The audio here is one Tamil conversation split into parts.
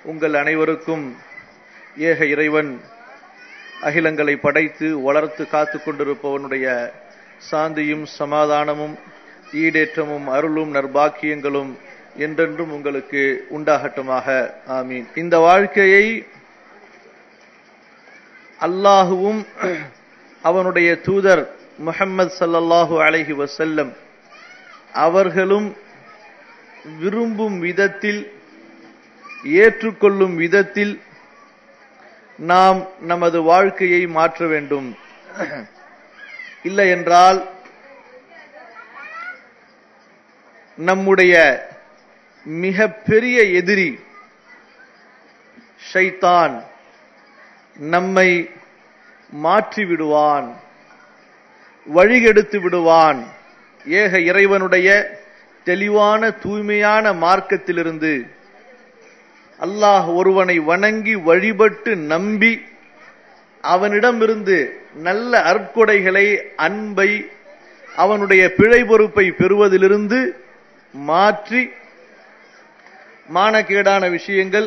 உங்கள் அனைவருக்கும் ஏக இறைவன் அகிலங்களை படைத்து வளர்த்து காத்து கொண்டிருப்பவனுடைய சாந்தியும் சமாதானமும் ஈடேற்றமும் அருளும் நற்பாக்கியங்களும் என்றென்றும் உங்களுக்கு உண்டாகட்டுமாக ஆமீன் இந்த வாழ்க்கையை அல்லாஹுவும் அவனுடைய தூதர் முஹம்மது சல்லல்லாஹு அலைஹி வசல்லம் அவர்களும் விரும்பும் விதத்தில் ஏற்றுக்கொள்ளும் விதத்தில் நாம் நமது வாழ்க்கையை மாற்ற வேண்டும் இல்லை என்றால் நம்முடைய மிக பெரிய எதிரி ஷைத்தான் நம்மை மாற்றி விடுவான் வழிகெடுத்து விடுவான் ஏக இறைவனுடைய தெளிவான தூய்மையான மார்க்கத்திலிருந்து அல்லாஹ் ஒருவனை வணங்கி வழிபட்டு நம்பி அவனிடமிருந்து நல்ல அற்கொடைகளை அன்பை அவனுடைய பிழை பொறுப்பை பெறுவதிலிருந்து மாற்றி மானக்கேடான விஷயங்கள்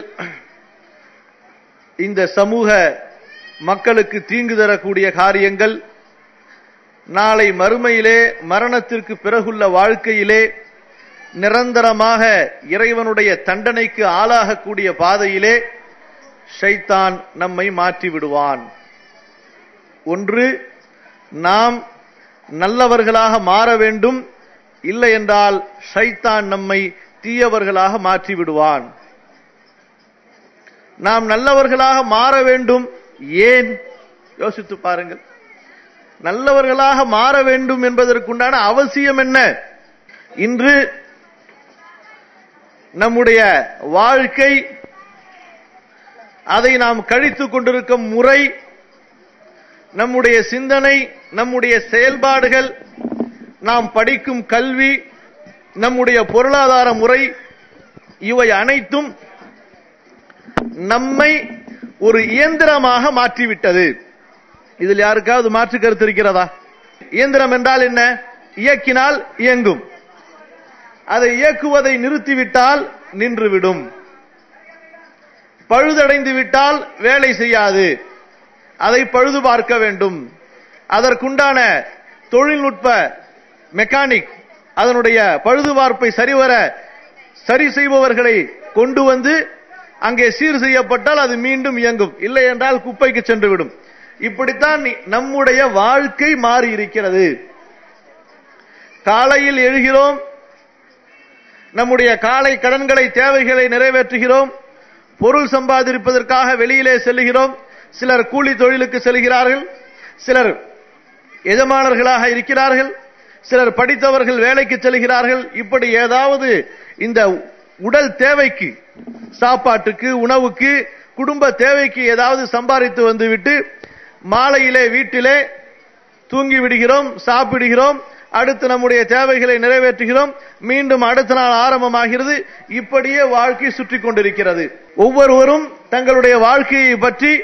இந்த சமூக மக்களுக்கு தீங்கு தரக்கூடிய காரியங்கள் நாளை மறுமையிலே மரணத்திற்கு பிறகுள்ள வாழ்க்கையிலே நிரந்தரமாக இறைவனுடைய தண்டனைக்கு ஆளாகக்கூடிய பாதையிலே ஷைத்தான் நம்மை மாற்றி விடுவான் ஒன்று நாம் நல்லவர்களாக மாற வேண்டும் இல்லை என்றால் ஷைத்தான் நம்மை தீயவர்களாக மாற்றி விடுவான் நாம் நல்லவர்களாக மாற வேண்டும் ஏன் யோசித்து பாருங்கள் நல்லவர்களாக மாற வேண்டும் என்பதற்குண்டான அவசியம் என்ன இன்று நம்முடைய வாழ்க்கை அதை நாம் கழித்துக் கொண்டிருக்கும் முறை நம்முடைய சிந்தனை நம்முடைய செயல்பாடுகள் நாம் படிக்கும் கல்வி நம்முடைய பொருளாதார முறை இவை அனைத்தும் நம்மை ஒரு இயந்திரமாக மாற்றிவிட்டது இதில் யாருக்காவது மாற்று கருத்து இருக்கிறதா இயந்திரம் என்றால் என்ன இயக்கினால் இயங்கும் அதை இயக்குவதை நிறுத்திவிட்டால் நின்றுவிடும் பழுதடைந்து விட்டால் வேலை செய்யாது அதை பழுது பார்க்க வேண்டும் அதற்குண்டான தொழில்நுட்ப மெக்கானிக் அதனுடைய பழுதுபார்ப்பை சரிவர சரி செய்பவர்களை கொண்டு வந்து அங்கே சீர் செய்யப்பட்டால் அது மீண்டும் இயங்கும் இல்லை என்றால் குப்பைக்கு சென்றுவிடும் இப்படித்தான் நம்முடைய வாழ்க்கை மாறி இருக்கிறது காலையில் எழுகிறோம் நம்முடைய காலை கடன்களை தேவைகளை நிறைவேற்றுகிறோம் பொருள் சம்பாதிப்பதற்காக வெளியிலே செல்லுகிறோம் சிலர் கூலி தொழிலுக்கு செல்கிறார்கள் சிலர் எஜமானர்களாக இருக்கிறார்கள் சிலர் படித்தவர்கள் வேலைக்கு செல்கிறார்கள் இப்படி ஏதாவது இந்த உடல் தேவைக்கு சாப்பாட்டுக்கு உணவுக்கு குடும்ப தேவைக்கு ஏதாவது சம்பாதித்து வந்துவிட்டு மாலையிலே வீட்டிலே தூங்கி விடுகிறோம் சாப்பிடுகிறோம் அடுத்து நம்முடைய தேவைகளை நிறைவேற்றுகிறோம் மீண்டும் அடுத்த நாள் ஆரம்பமாகிறது இப்படியே வாழ்க்கை சுற்றி கொண்டிருக்கிறது ஒவ்வொருவரும் தங்களுடைய வாழ்க்கையை பற்றி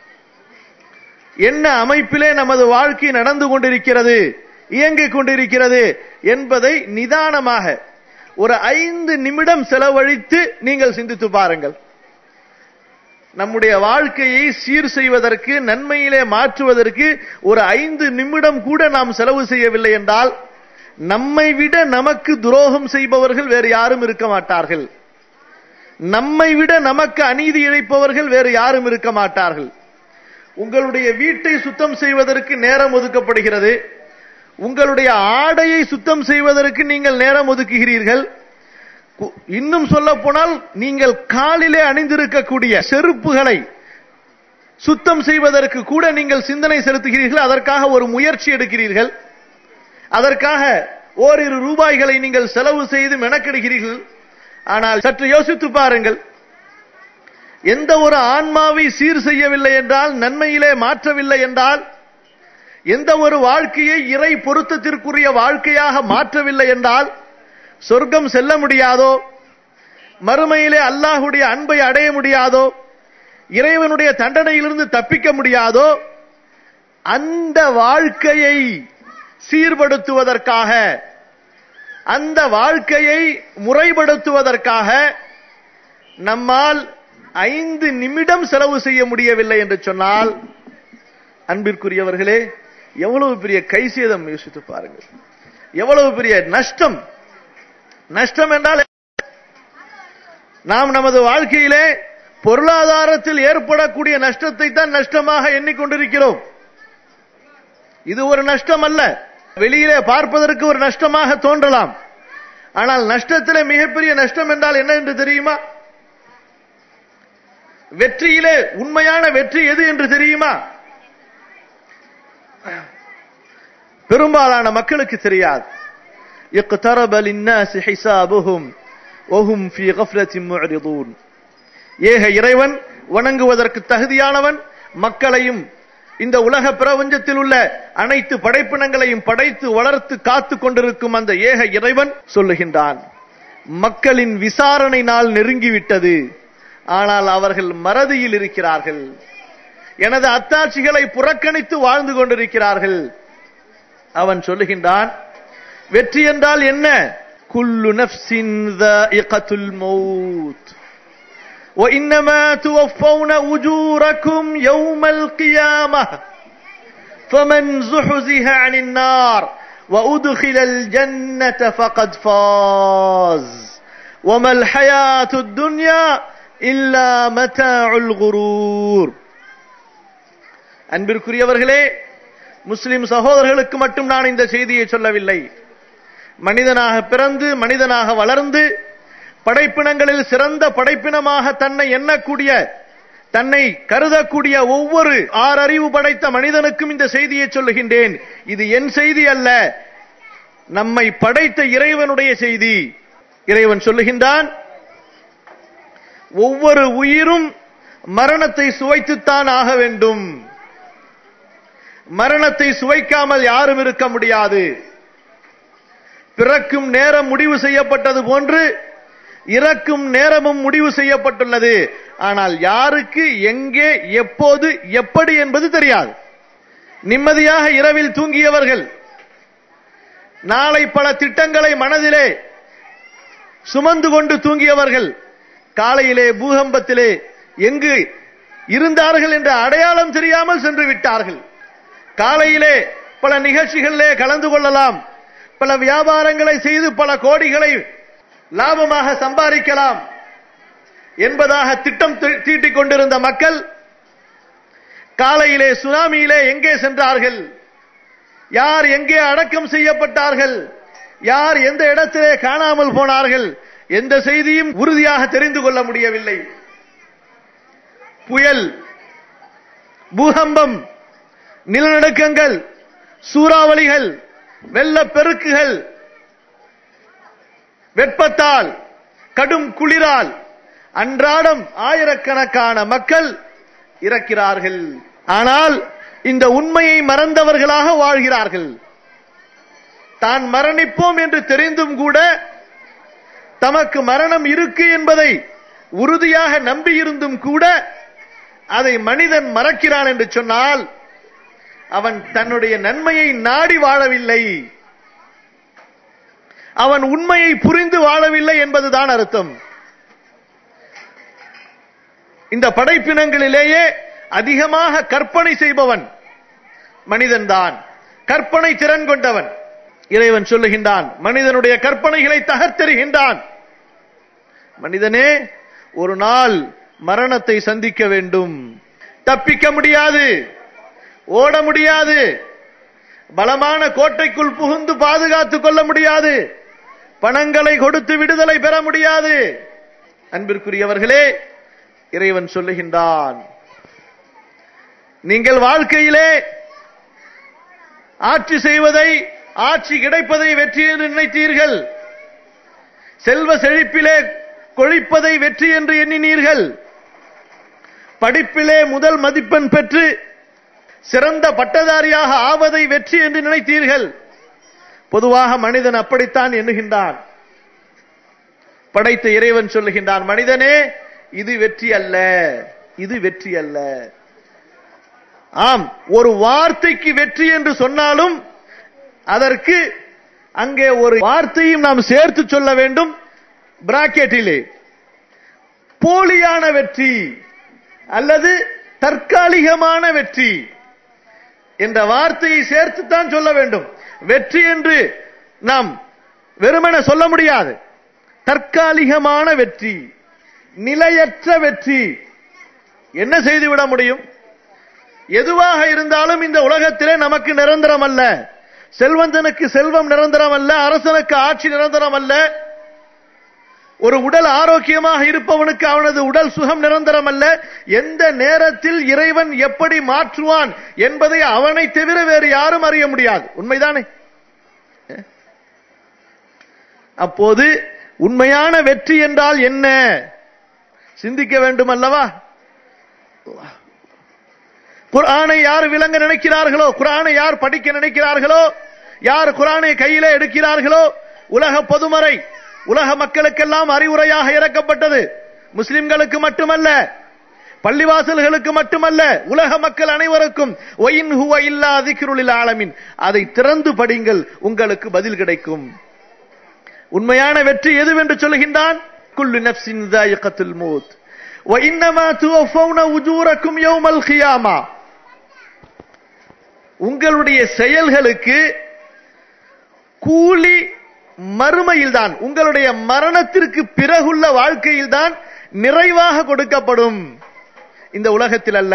என்ன அமைப்பிலே நமது வாழ்க்கை நடந்து கொண்டிருக்கிறது இயங்கிக் கொண்டிருக்கிறது என்பதை நிதானமாக ஒரு ஐந்து நிமிடம் செலவழித்து நீங்கள் சிந்தித்து பாருங்கள் நம்முடைய வாழ்க்கையை சீர் செய்வதற்கு நன்மையிலே மாற்றுவதற்கு ஒரு ஐந்து நிமிடம் கூட நாம் செலவு செய்யவில்லை என்றால் நம்மை விட நமக்கு துரோகம் செய்பவர்கள் வேறு யாரும் இருக்க மாட்டார்கள் நம்மை விட நமக்கு அநீதி இழைப்பவர்கள் வேறு யாரும் இருக்க மாட்டார்கள் உங்களுடைய வீட்டை சுத்தம் செய்வதற்கு நேரம் ஒதுக்கப்படுகிறது உங்களுடைய ஆடையை சுத்தம் செய்வதற்கு நீங்கள் நேரம் ஒதுக்குகிறீர்கள் இன்னும் சொல்ல போனால் நீங்கள் காலிலே அணிந்திருக்கக்கூடிய செருப்புகளை சுத்தம் செய்வதற்கு கூட நீங்கள் சிந்தனை செலுத்துகிறீர்கள் அதற்காக ஒரு முயற்சி எடுக்கிறீர்கள் அதற்காக ஓரிரு ரூபாய்களை நீங்கள் செலவு செய்து மெனக்கெடுகிறீர்கள் ஆனால் சற்று யோசித்து பாருங்கள் எந்த ஒரு ஆன்மாவை சீர் செய்யவில்லை என்றால் நன்மையிலே மாற்றவில்லை என்றால் எந்த ஒரு வாழ்க்கையை இறை பொருத்தத்திற்குரிய வாழ்க்கையாக மாற்றவில்லை என்றால் சொர்க்கம் செல்ல முடியாதோ மறுமையிலே அல்லாஹுடைய அன்பை அடைய முடியாதோ இறைவனுடைய தண்டனையிலிருந்து தப்பிக்க முடியாதோ அந்த வாழ்க்கையை சீர்படுத்துவதற்காக அந்த வாழ்க்கையை முறைப்படுத்துவதற்காக நம்மால் ஐந்து நிமிடம் செலவு செய்ய முடியவில்லை என்று சொன்னால் அன்பிற்குரியவர்களே எவ்வளவு பெரிய கைசேதம் யோசித்து பாருங்கள் எவ்வளவு பெரிய நஷ்டம் நஷ்டம் என்றால் நாம் நமது வாழ்க்கையிலே பொருளாதாரத்தில் ஏற்படக்கூடிய நஷ்டத்தை தான் நஷ்டமாக எண்ணிக்கொண்டிருக்கிறோம் இது ஒரு நஷ்டம் அல்ல வெளியிலே பார்ப்பதற்கு ஒரு நஷ்டமாக தோன்றலாம் ஆனால் நஷ்டத்திலே மிகப்பெரிய நஷ்டம் என்றால் என்ன என்று தெரியுமா வெற்றியிலே உண்மையான வெற்றி எது என்று தெரியுமா பெரும்பாலான மக்களுக்கு தெரியாது اقترب للناس حسابهم وهم في غفلة معرضون ஏக இறைவன் வணங்குவதற்கு தகுதியானவன் மக்களையும் இந்த உலக பிரபஞ்சத்தில் உள்ள அனைத்து படைப்பினங்களையும் படைத்து வளர்த்து காத்து கொண்டிருக்கும் அந்த ஏக இறைவன் சொல்லுகின்றான் மக்களின் விசாரணை நாள் நெருங்கிவிட்டது ஆனால் அவர்கள் மறதியில் இருக்கிறார்கள் எனது அத்தாட்சிகளை புறக்கணித்து வாழ்ந்து கொண்டிருக்கிறார்கள் அவன் சொல்லுகின்றான் வெற்றி என்றால் என்ன குல்லு நப்சின் ذائقة மௌத் وإنما توفون أجوركم يوم القيامة فمن زحزح عن النار وأدخل الجنة فقد فاز وما الحياة الدنيا إلا متاع الغرور அன்பிற்குரியவர்களே முஸ்லிம் சகோதரர்களுக்கு மட்டும் நான் இந்த செய்தியை சொல்லவில்லை மனிதனாக பிறந்து மனிதனாக வளர்ந்து படைப்பினங்களில் சிறந்த படைப்பினமாக தன்னை எண்ணக்கூடிய தன்னை கருதக்கூடிய ஒவ்வொரு ஆறறிவு படைத்த மனிதனுக்கும் இந்த செய்தியை சொல்லுகின்றேன் இது என் செய்தி அல்ல நம்மை படைத்த இறைவனுடைய செய்தி இறைவன் சொல்லுகின்றான் ஒவ்வொரு உயிரும் மரணத்தை சுவைத்துத்தான் ஆக வேண்டும் மரணத்தை சுவைக்காமல் யாரும் இருக்க முடியாது பிறக்கும் நேரம் முடிவு செய்யப்பட்டது போன்று இறக்கும் நேரமும் முடிவு செய்யப்பட்டுள்ளது ஆனால் யாருக்கு எங்கே எப்போது எப்படி என்பது தெரியாது நிம்மதியாக இரவில் தூங்கியவர்கள் நாளை பல திட்டங்களை மனதிலே சுமந்து கொண்டு தூங்கியவர்கள் காலையிலே பூகம்பத்திலே எங்கு இருந்தார்கள் என்ற அடையாளம் தெரியாமல் சென்று விட்டார்கள் காலையிலே பல நிகழ்ச்சிகளிலே கலந்து கொள்ளலாம் பல வியாபாரங்களை செய்து பல கோடிகளை லாபமாக சம்பாதிக்கலாம் என்பதாக திட்டம் தீட்டிக் கொண்டிருந்த மக்கள் காலையிலே சுனாமியிலே எங்கே சென்றார்கள் யார் எங்கே அடக்கம் செய்யப்பட்டார்கள் யார் எந்த இடத்திலே காணாமல் போனார்கள் எந்த செய்தியும் உறுதியாக தெரிந்து கொள்ள முடியவில்லை புயல் பூகம்பம் நிலநடுக்கங்கள் சூறாவளிகள் வெள்ளப்பெருக்குகள் வெப்பத்தால் கடும் குளிரால் அன்றாடம் ஆயிரக்கணக்கான மக்கள் இறக்கிறார்கள் ஆனால் இந்த உண்மையை மறந்தவர்களாக வாழ்கிறார்கள் தான் மரணிப்போம் என்று தெரிந்தும் கூட தமக்கு மரணம் இருக்கு என்பதை உறுதியாக நம்பியிருந்தும் கூட அதை மனிதன் மறக்கிறான் என்று சொன்னால் அவன் தன்னுடைய நன்மையை நாடி வாழவில்லை அவன் உண்மையை புரிந்து வாழவில்லை என்பதுதான் அர்த்தம் இந்த படைப்பினங்களிலேயே அதிகமாக கற்பனை செய்பவன் மனிதன்தான் கற்பனை திறன் கொண்டவன் இறைவன் சொல்லுகின்றான் மனிதனுடைய கற்பனைகளை தகர்த்தெறிகின்றான் மனிதனே ஒரு நாள் மரணத்தை சந்திக்க வேண்டும் தப்பிக்க முடியாது ஓட முடியாது பலமான கோட்டைக்குள் புகுந்து பாதுகாத்துக் கொள்ள முடியாது பணங்களை கொடுத்து விடுதலை பெற முடியாது அன்பிற்குரியவர்களே இறைவன் சொல்லுகின்றான் நீங்கள் வாழ்க்கையிலே ஆட்சி செய்வதை ஆட்சி கிடைப்பதை வெற்றி என்று நினைத்தீர்கள் செல்வ செழிப்பிலே கொழிப்பதை வெற்றி என்று எண்ணினீர்கள் படிப்பிலே முதல் மதிப்பெண் பெற்று சிறந்த பட்டதாரியாக ஆவதை வெற்றி என்று நினைத்தீர்கள் பொதுவாக மனிதன் அப்படித்தான் எண்ணுகின்றான் படைத்த இறைவன் சொல்லுகின்றான் மனிதனே இது வெற்றி அல்ல இது வெற்றி அல்ல ஆம் ஒரு வார்த்தைக்கு வெற்றி என்று சொன்னாலும் அதற்கு அங்கே ஒரு வார்த்தையும் நாம் சேர்த்து சொல்ல வேண்டும் பிராக்கெட்டிலே போலியான வெற்றி அல்லது தற்காலிகமான வெற்றி என்ற வார்த்தையை சேர்த்துத்தான் சொல்ல வேண்டும் வெற்றி என்று நாம் வெறுமன சொல்ல முடியாது தற்காலிகமான வெற்றி நிலையற்ற வெற்றி என்ன செய்துவிட முடியும் எதுவாக இருந்தாலும் இந்த உலகத்திலே நமக்கு நிரந்தரம் அல்ல செல்வந்தனுக்கு செல்வம் நிரந்தரம் அல்ல அரசனுக்கு ஆட்சி நிரந்தரம் அல்ல ஒரு உடல் ஆரோக்கியமாக இருப்பவனுக்கு அவனது உடல் சுகம் நிரந்தரம் அல்ல எந்த நேரத்தில் இறைவன் எப்படி மாற்றுவான் என்பதை அவனை தவிர வேறு யாரும் அறிய முடியாது உண்மைதானே அப்போது உண்மையான வெற்றி என்றால் என்ன சிந்திக்க வேண்டும் அல்லவா குரானை யார் விளங்க நினைக்கிறார்களோ குரானை யார் படிக்க நினைக்கிறார்களோ யார் குரானை கையிலே எடுக்கிறார்களோ உலக பொதுமறை உலக மக்களுக்கெல்லாம் அறிவுரையாக இறக்கப்பட்டது முஸ்லிம்களுக்கு மட்டுமல்ல பள்ளிவாசல்களுக்கு மட்டுமல்ல உலக மக்கள் அனைவருக்கும் ஒயின் ஹுவ இல்லா திக்ருலில் ஆலமின் அதை திறந்து படிங்கள் உங்களுக்கு பதில் கிடைக்கும் உண்மையான வெற்றி எதுவென்று சொல்கின்றான் குல்லு நப்சின் தாயகத்துல் மூத் وإنما توفون أجوركم يوم القيامة உங்களுடைய செயல்களுக்கு கூலி மறுமையில்தான் உங்களுடைய மரணத்திற்கு பிறகுள்ள வாழ்க்கையில்தான் நிறைவாக கொடுக்கப்படும் இந்த உலகத்தில் அல்ல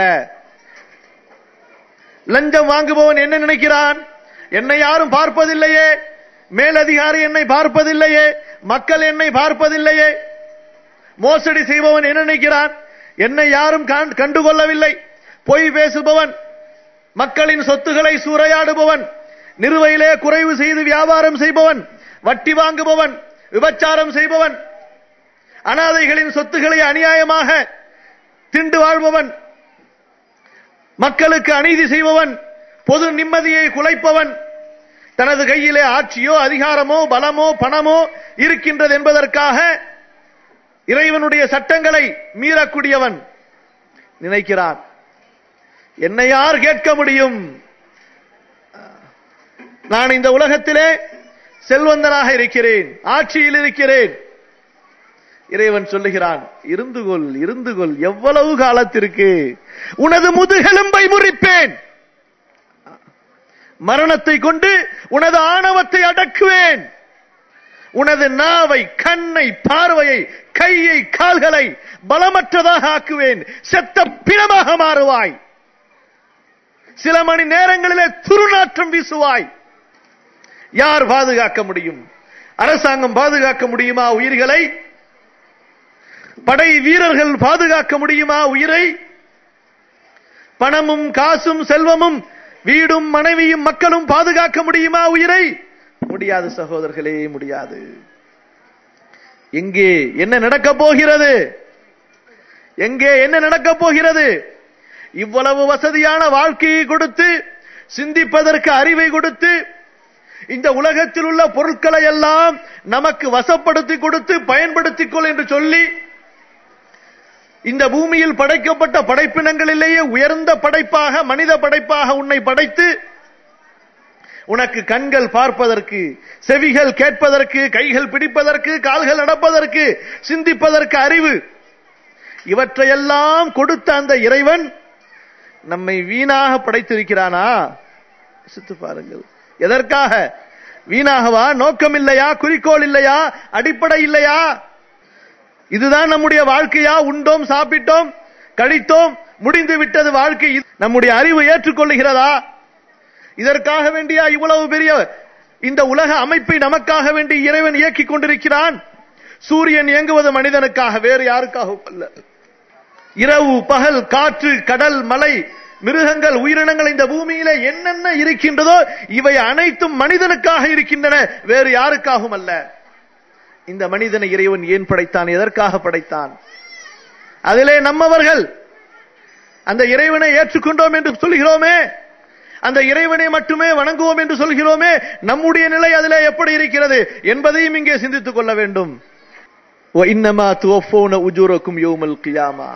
லஞ்சம் வாங்குபவன் என்ன நினைக்கிறான் என்னை யாரும் பார்ப்பதில்லையே மேலதிகாரி என்னை பார்ப்பதில்லையே மக்கள் என்னை பார்ப்பதில்லையே மோசடி செய்பவன் என்ன நினைக்கிறான் என்னை யாரும் கண்டுகொள்ளவில்லை பொய் பேசுபவன் மக்களின் சொத்துக்களை சூறையாடுபவன் நிறுவையிலே குறைவு செய்து வியாபாரம் செய்பவன் வட்டி வாங்குபவன் விபச்சாரம் செய்பவன் அனாதைகளின் சொத்துக்களை அநியாயமாக திண்டு வாழ்பவன் மக்களுக்கு அநீதி செய்பவன் பொது நிம்மதியை குலைப்பவன் தனது கையிலே ஆட்சியோ அதிகாரமோ பலமோ பணமோ இருக்கின்றது என்பதற்காக இறைவனுடைய சட்டங்களை மீறக்கூடியவன் நினைக்கிறான் என்னை யார் கேட்க முடியும் நான் இந்த உலகத்திலே செல்வந்தனாக இருக்கிறேன் ஆட்சியில் இருக்கிறேன் இறைவன் சொல்லுகிறான் இருந்து கொள் இருந்து கொள் எவ்வளவு காலத்திற்கு உனது முதுகெலும்பை முறிப்பேன் மரணத்தை கொண்டு உனது ஆணவத்தை அடக்குவேன் உனது நாவை கண்ணை பார்வையை கையை கால்களை பலமற்றதாக ஆக்குவேன் செத்த பிணமாக மாறுவாய் சில மணி நேரங்களிலே துருநாற்றம் வீசுவாய் யார் பாதுகாக்க முடியும் அரசாங்கம் பாதுகாக்க முடியுமா உயிர்களை படை வீரர்கள் பாதுகாக்க முடியுமா உயிரை பணமும் காசும் செல்வமும் வீடும் மனைவியும் மக்களும் பாதுகாக்க முடியுமா உயிரை முடியாது சகோதரர்களே முடியாது எங்கே என்ன நடக்கப் போகிறது எங்கே என்ன நடக்கப் போகிறது இவ்வளவு வசதியான வாழ்க்கையை கொடுத்து சிந்திப்பதற்கு அறிவை கொடுத்து இந்த உலகத்தில் உள்ள பொருட்களை எல்லாம் நமக்கு வசப்படுத்தி கொடுத்து பயன்படுத்திக் கொள் என்று சொல்லி இந்த பூமியில் படைக்கப்பட்ட படைப்பினங்களிலேயே உயர்ந்த படைப்பாக மனித படைப்பாக உன்னை படைத்து உனக்கு கண்கள் பார்ப்பதற்கு செவிகள் கேட்பதற்கு கைகள் பிடிப்பதற்கு கால்கள் நடப்பதற்கு சிந்திப்பதற்கு அறிவு இவற்றையெல்லாம் கொடுத்த அந்த இறைவன் நம்மை வீணாக படைத்திருக்கிறானா சித்து பாருங்கள் எதற்காக வீணாகவா நோக்கம் இல்லையா குறிக்கோள் இல்லையா அடிப்படை இல்லையா இதுதான் நம்முடைய வாழ்க்கையா உண்டோம் சாப்பிட்டோம் கழித்தோம் முடிந்து விட்டது வாழ்க்கை நம்முடைய அறிவு ஏற்றுக்கொள்ளுகிறதா இதற்காக வேண்டியா இவ்வளவு பெரிய இந்த உலக அமைப்பை நமக்காக வேண்டி இறைவன் இயக்கிக் கொண்டிருக்கிறான் சூரியன் இயங்குவது மனிதனுக்காக வேறு யாருக்காகவும் அல்ல இரவு பகல் காற்று கடல் மலை மிருகங்கள் உயிரினங்கள் இந்த பூமியில என்னென்ன இருக்கின்றதோ இவை அனைத்தும் மனிதனுக்காக இருக்கின்றன வேறு யாருக்காகவும் அல்ல இந்த மனிதனை இறைவன் ஏன் படைத்தான் எதற்காக படைத்தான் அதிலே நம்மவர்கள் அந்த இறைவனை ஏற்றுக்கொண்டோம் என்று சொல்கிறோமே அந்த இறைவனை மட்டுமே வணங்குவோம் என்று சொல்கிறோமே நம்முடைய நிலை அதிலே எப்படி இருக்கிறது என்பதையும் இங்கே சிந்தித்துக் கொள்ள வேண்டும் இன்னமா துவஃபோன உஜூரக்கும் யோமல் கியாமா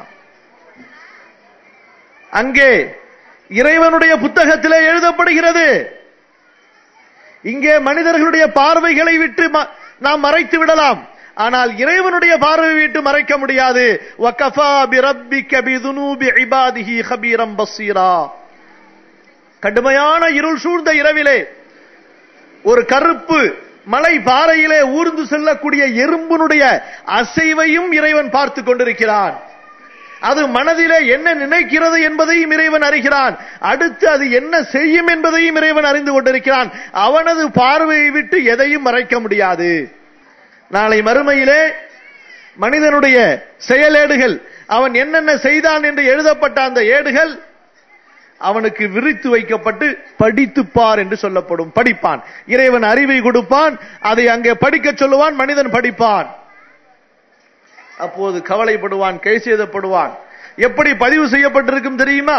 அங்கே இறைவனுடைய புத்தகத்திலே எழுதப்படுகிறது இங்கே மனிதர்களுடைய பார்வைகளை விட்டு நாம் மறைத்து விடலாம் ஆனால் இறைவனுடைய பார்வை விட்டு மறைக்க முடியாது வகஃபா பிரப்பிக பிதுனூபி இபாதிஹி கபீரம் பஸ்ஸீரா கடுமையான இருள் சூழ்ந்த இரவிலே ஒரு கருப்பு மலை பாறையிலே ஊர்ந்து செல்லக்கூடிய எறும்பினுடைய அசைவையும் இறைவன் பார்த்து கொண்டிருக்கிறான் அது மனதிலே என்ன நினைக்கிறது என்பதையும் இறைவன் அறிகிறான் அடுத்து அது என்ன செய்யும் என்பதையும் இறைவன் அறிந்து கொண்டிருக்கிறான் அவனது பார்வையை விட்டு எதையும் மறைக்க முடியாது நாளை மறுமையிலே மனிதனுடைய செயலேடுகள் அவன் என்னென்ன செய்தான் என்று எழுதப்பட்ட அந்த ஏடுகள் அவனுக்கு விரித்து வைக்கப்பட்டு படித்து பார் என்று சொல்லப்படும் படிப்பான் இறைவன் அறிவை கொடுப்பான் அதை அங்கே படிக்க சொல்லுவான் மனிதன் படிப்பான் அப்போது கவலைப்படுவான் கை செய்தப்படுவான் எப்படி பதிவு செய்யப்பட்டிருக்கும் தெரியுமா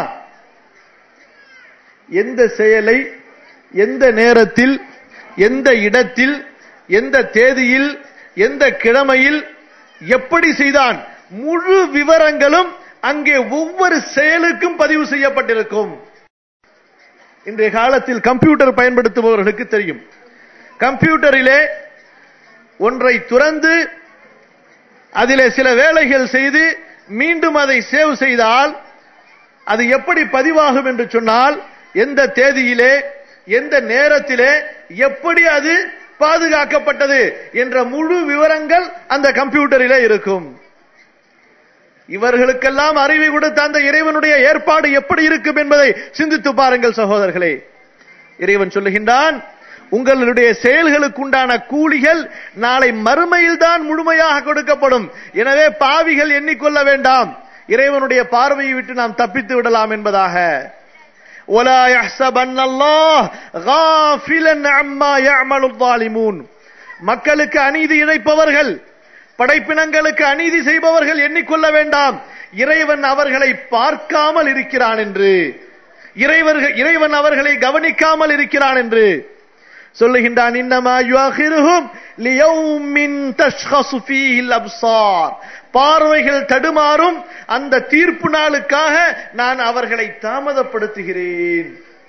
எந்த செயலை எந்த நேரத்தில் எந்த இடத்தில் எந்த தேதியில் எந்த கிழமையில் எப்படி செய்தான் முழு விவரங்களும் அங்கே ஒவ்வொரு செயலுக்கும் பதிவு செய்யப்பட்டிருக்கும் இன்றைய காலத்தில் கம்ப்யூட்டர் பயன்படுத்துபவர்களுக்கு தெரியும் கம்ப்யூட்டரிலே ஒன்றை துறந்து அதிலே சில வேலைகள் செய்து மீண்டும் அதை சேவ் செய்தால் அது எப்படி பதிவாகும் என்று சொன்னால் எந்த தேதியிலே எந்த நேரத்திலே எப்படி அது பாதுகாக்கப்பட்டது என்ற முழு விவரங்கள் அந்த கம்ப்யூட்டரிலே இருக்கும் இவர்களுக்கெல்லாம் அறிவை கொடுத்த அந்த இறைவனுடைய ஏற்பாடு எப்படி இருக்கும் என்பதை சிந்தித்து பாருங்கள் சகோதரர்களே இறைவன் சொல்லுகின்றான் உங்களுடைய செயல்களுக்கு உண்டான கூலிகள் நாளை மறுமையில் தான் முழுமையாக கொடுக்கப்படும் எனவே பாவிகள் எண்ணிக்கொள்ள வேண்டாம் இறைவனுடைய பார்வையை விட்டு நாம் தப்பித்து விடலாம் என்பதாக ولا يحسبن الله غافلا عما يعمل الظالمون மக்களுக்கு அநீதி இழைப்பவர்கள் படைப்பினங்களுக்கு அநீதி செய்பவர்கள் எண்ணிக்கொள்ள வேண்டாம் இறைவன் அவர்களை பார்க்காமல் இருக்கிறான் என்று இறைவர்கள் இறைவன் அவர்களை கவனிக்காமல் இருக்கிறான் என்று சொல்லுகின்றான் இன்னமா யுஆகிருஹும் லியௌமின் தஷ்கசு ஃபீஹில் அப்சார் பார்வைகள் தடுமாறும் அந்த தீர்ப்பு நாளுக்காக நான் அவர்களை தாமதப்படுத்துகிறேன்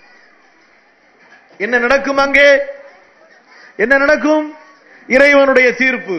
என்ன நடக்கும் அங்கே என்ன நடக்கும் இறைவனுடைய தீர்ப்பு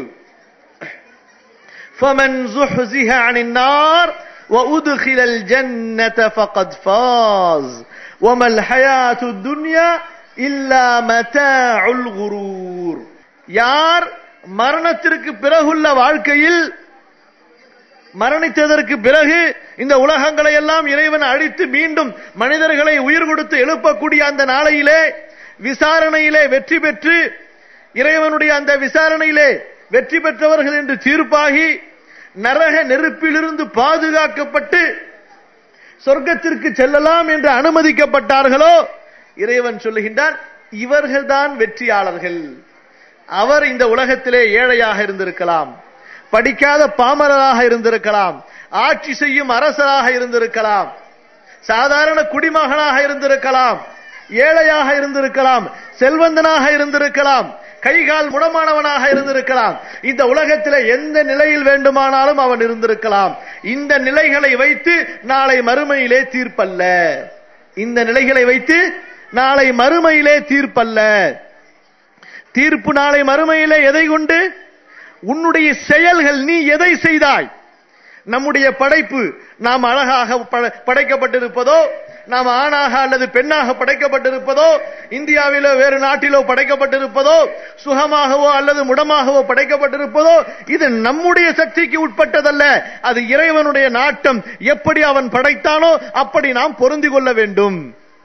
فمن زحزح عن النار وأدخل الجنة فقد فاز وما الحياة الدنيا إلا متاع الغرور யார் மரணத்திற்கு பிறகுள்ள வாழ்க்கையில் மரணித்ததற்கு பிறகு இந்த உலகங்களை எல்லாம் இறைவன் அழித்து மீண்டும் மனிதர்களை உயிர் கொடுத்து எழுப்பக்கூடிய அந்த நாளையிலே விசாரணையிலே வெற்றி பெற்று இறைவனுடைய அந்த விசாரணையிலே வெற்றி பெற்றவர்கள் என்று தீர்ப்பாகி நரக நெருப்பிலிருந்து பாதுகாக்கப்பட்டு சொர்க்கத்திற்கு செல்லலாம் என்று அனுமதிக்கப்பட்டார்களோ இறைவன் சொல்லுகின்றான் இவர்கள்தான் வெற்றியாளர்கள் அவர் இந்த உலகத்திலே ஏழையாக இருந்திருக்கலாம் படிக்காத பாமரராக இருந்திருக்கலாம் ஆட்சி செய்யும் அரசராக இருந்திருக்கலாம் சாதாரண குடிமகனாக இருந்திருக்கலாம் ஏழையாக இருந்திருக்கலாம் செல்வந்தனாக இருந்திருக்கலாம் கைகால் முடமானவனாக இருந்திருக்கலாம் இந்த உலகத்தில் எந்த நிலையில் வேண்டுமானாலும் அவன் இருந்திருக்கலாம் இந்த நிலைகளை வைத்து நாளை மறுமையிலே தீர்ப்பல்ல இந்த நிலைகளை வைத்து நாளை மறுமையிலே தீர்ப்பல்ல தீர்ப்பு நாளை மறுமையிலே எதை கொண்டு உன்னுடைய செயல்கள் நீ எதை செய்தாய் நம்முடைய படைப்பு நாம் அழகாக படைக்கப்பட்டிருப்பதோ நாம் ஆணாக அல்லது பெண்ணாக படைக்கப்பட்டிருப்பதோ இந்தியாவிலோ வேறு நாட்டிலோ படைக்கப்பட்டிருப்பதோ சுகமாகவோ அல்லது முடமாகவோ படைக்கப்பட்டிருப்பதோ இது நம்முடைய சக்திக்கு உட்பட்டதல்ல அது இறைவனுடைய நாட்டம் எப்படி அவன் படைத்தானோ அப்படி நாம் பொருந்தி கொள்ள வேண்டும்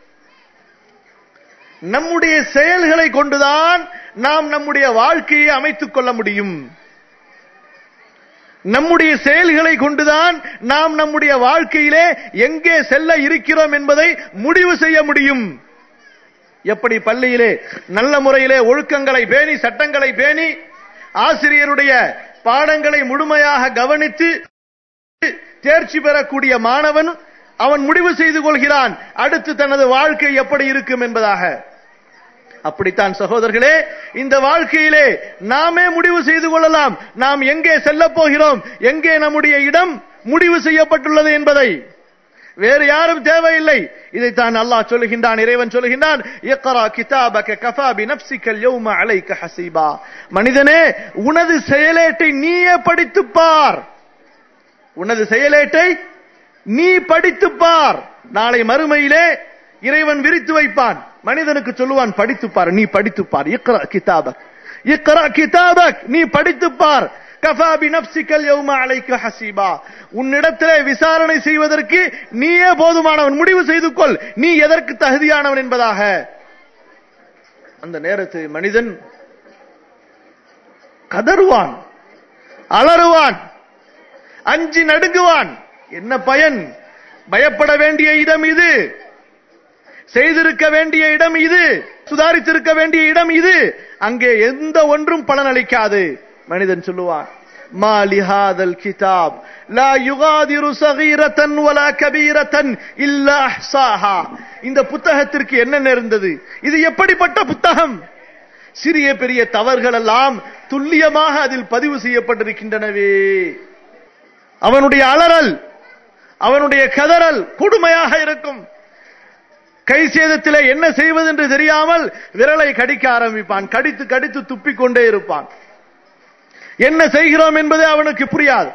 நம்முடைய செயல்களை கொண்டுதான் நாம் நம்முடைய வாழ்க்கையை அமைத்துக் கொள்ள முடியும் நம்முடைய செயல்களை கொண்டுதான் நாம் நம்முடைய வாழ்க்கையிலே எங்கே செல்ல இருக்கிறோம் என்பதை முடிவு செய்ய முடியும் எப்படி பள்ளியிலே நல்ல முறையிலே ஒழுக்கங்களை பேணி சட்டங்களை பேணி ஆசிரியருடைய பாடங்களை முழுமையாக கவனித்து தேர்ச்சி பெறக்கூடிய மாணவன் அவன் முடிவு செய்து கொள்கிறான் அடுத்து தனது வாழ்க்கை எப்படி இருக்கும் என்பதாக அப்படித்தான் சகோதரர்களே இந்த வாழ்க்கையிலே நாமே முடிவு செய்து கொள்ளலாம் நாம் எங்கே செல்ல போகிறோம் எங்கே நம்முடைய இடம் முடிவு செய்யப்பட்டுள்ளது என்பதை வேறு யாரும் தேவையில்லை இதைத்தான் அல்லாஹ் சொல்லுகின்றான் இறைவன் சொல்லுகின்றான் இக்ரா கிதாபக கஃபா பினஃப்ஸிகல் யௌம அலைக ஹஸீபா மனிதனே உனது செயலேட்டை நீயே படித்துப் பார் உனது செயலேட்டை நீ படித்துப் பார் நாளை மறுமையிலே இறைவன் விரித்து வைப்பான் மனிதனுக்கு சொல்லுவான் படித்துப் பார் நீ படித்துப் பார் இக்ரா கிதாபக் இக்ரா கிதாபக் நீ படித்துப் பார் கஃபா பினஃப்ஸிகல் யௌம அலைக ஹஸீபா உன்னிடத்திலே விசாரணை செய்வதற்கு நீயே போதுமானவன் முடிவு செய்து கொள் நீ எதற்கு தகுதியானவன் என்பதாக அந்த நேரத்தில் மனிதன் கதறுவான் அலறுவான் அஞ்சி நடுங்குவான் என்ன பயன் பயப்பட வேண்டிய இடம் இது செய்திருக்க வேண்டிய இடம் இது சுதாரித்திருக்க வேண்டிய இடம் இது அங்கே எந்த ஒன்றும் பலனளிக்காது மனிதன் சொல்லுவான் ما لهذا الكتاب لا يغادر صغيرة ولا كبيرة إلا أحصاها இந்த புத்தகத்திற்கு என்ன நேர்ந்தது இது எப்படிப்பட்ட புத்தகம் சிறிய பெரிய தவறுகள் எல்லாம் துல்லியமாக அதில் பதிவு செய்யப்பட்டிருக்கின்றனவே அவனுடைய அலறல் அவனுடைய கதறல் கொடுமையாக இருக்கும் கை சேதத்திலே என்ன செய்வது என்று தெரியாமல் விரலை கடிக்க ஆரம்பிப்பான் கடித்து கடித்து துப்பிக் கொண்டே இருப்பான் என்ன செய்கிறோம் என்பது அவனுக்கு புரியாது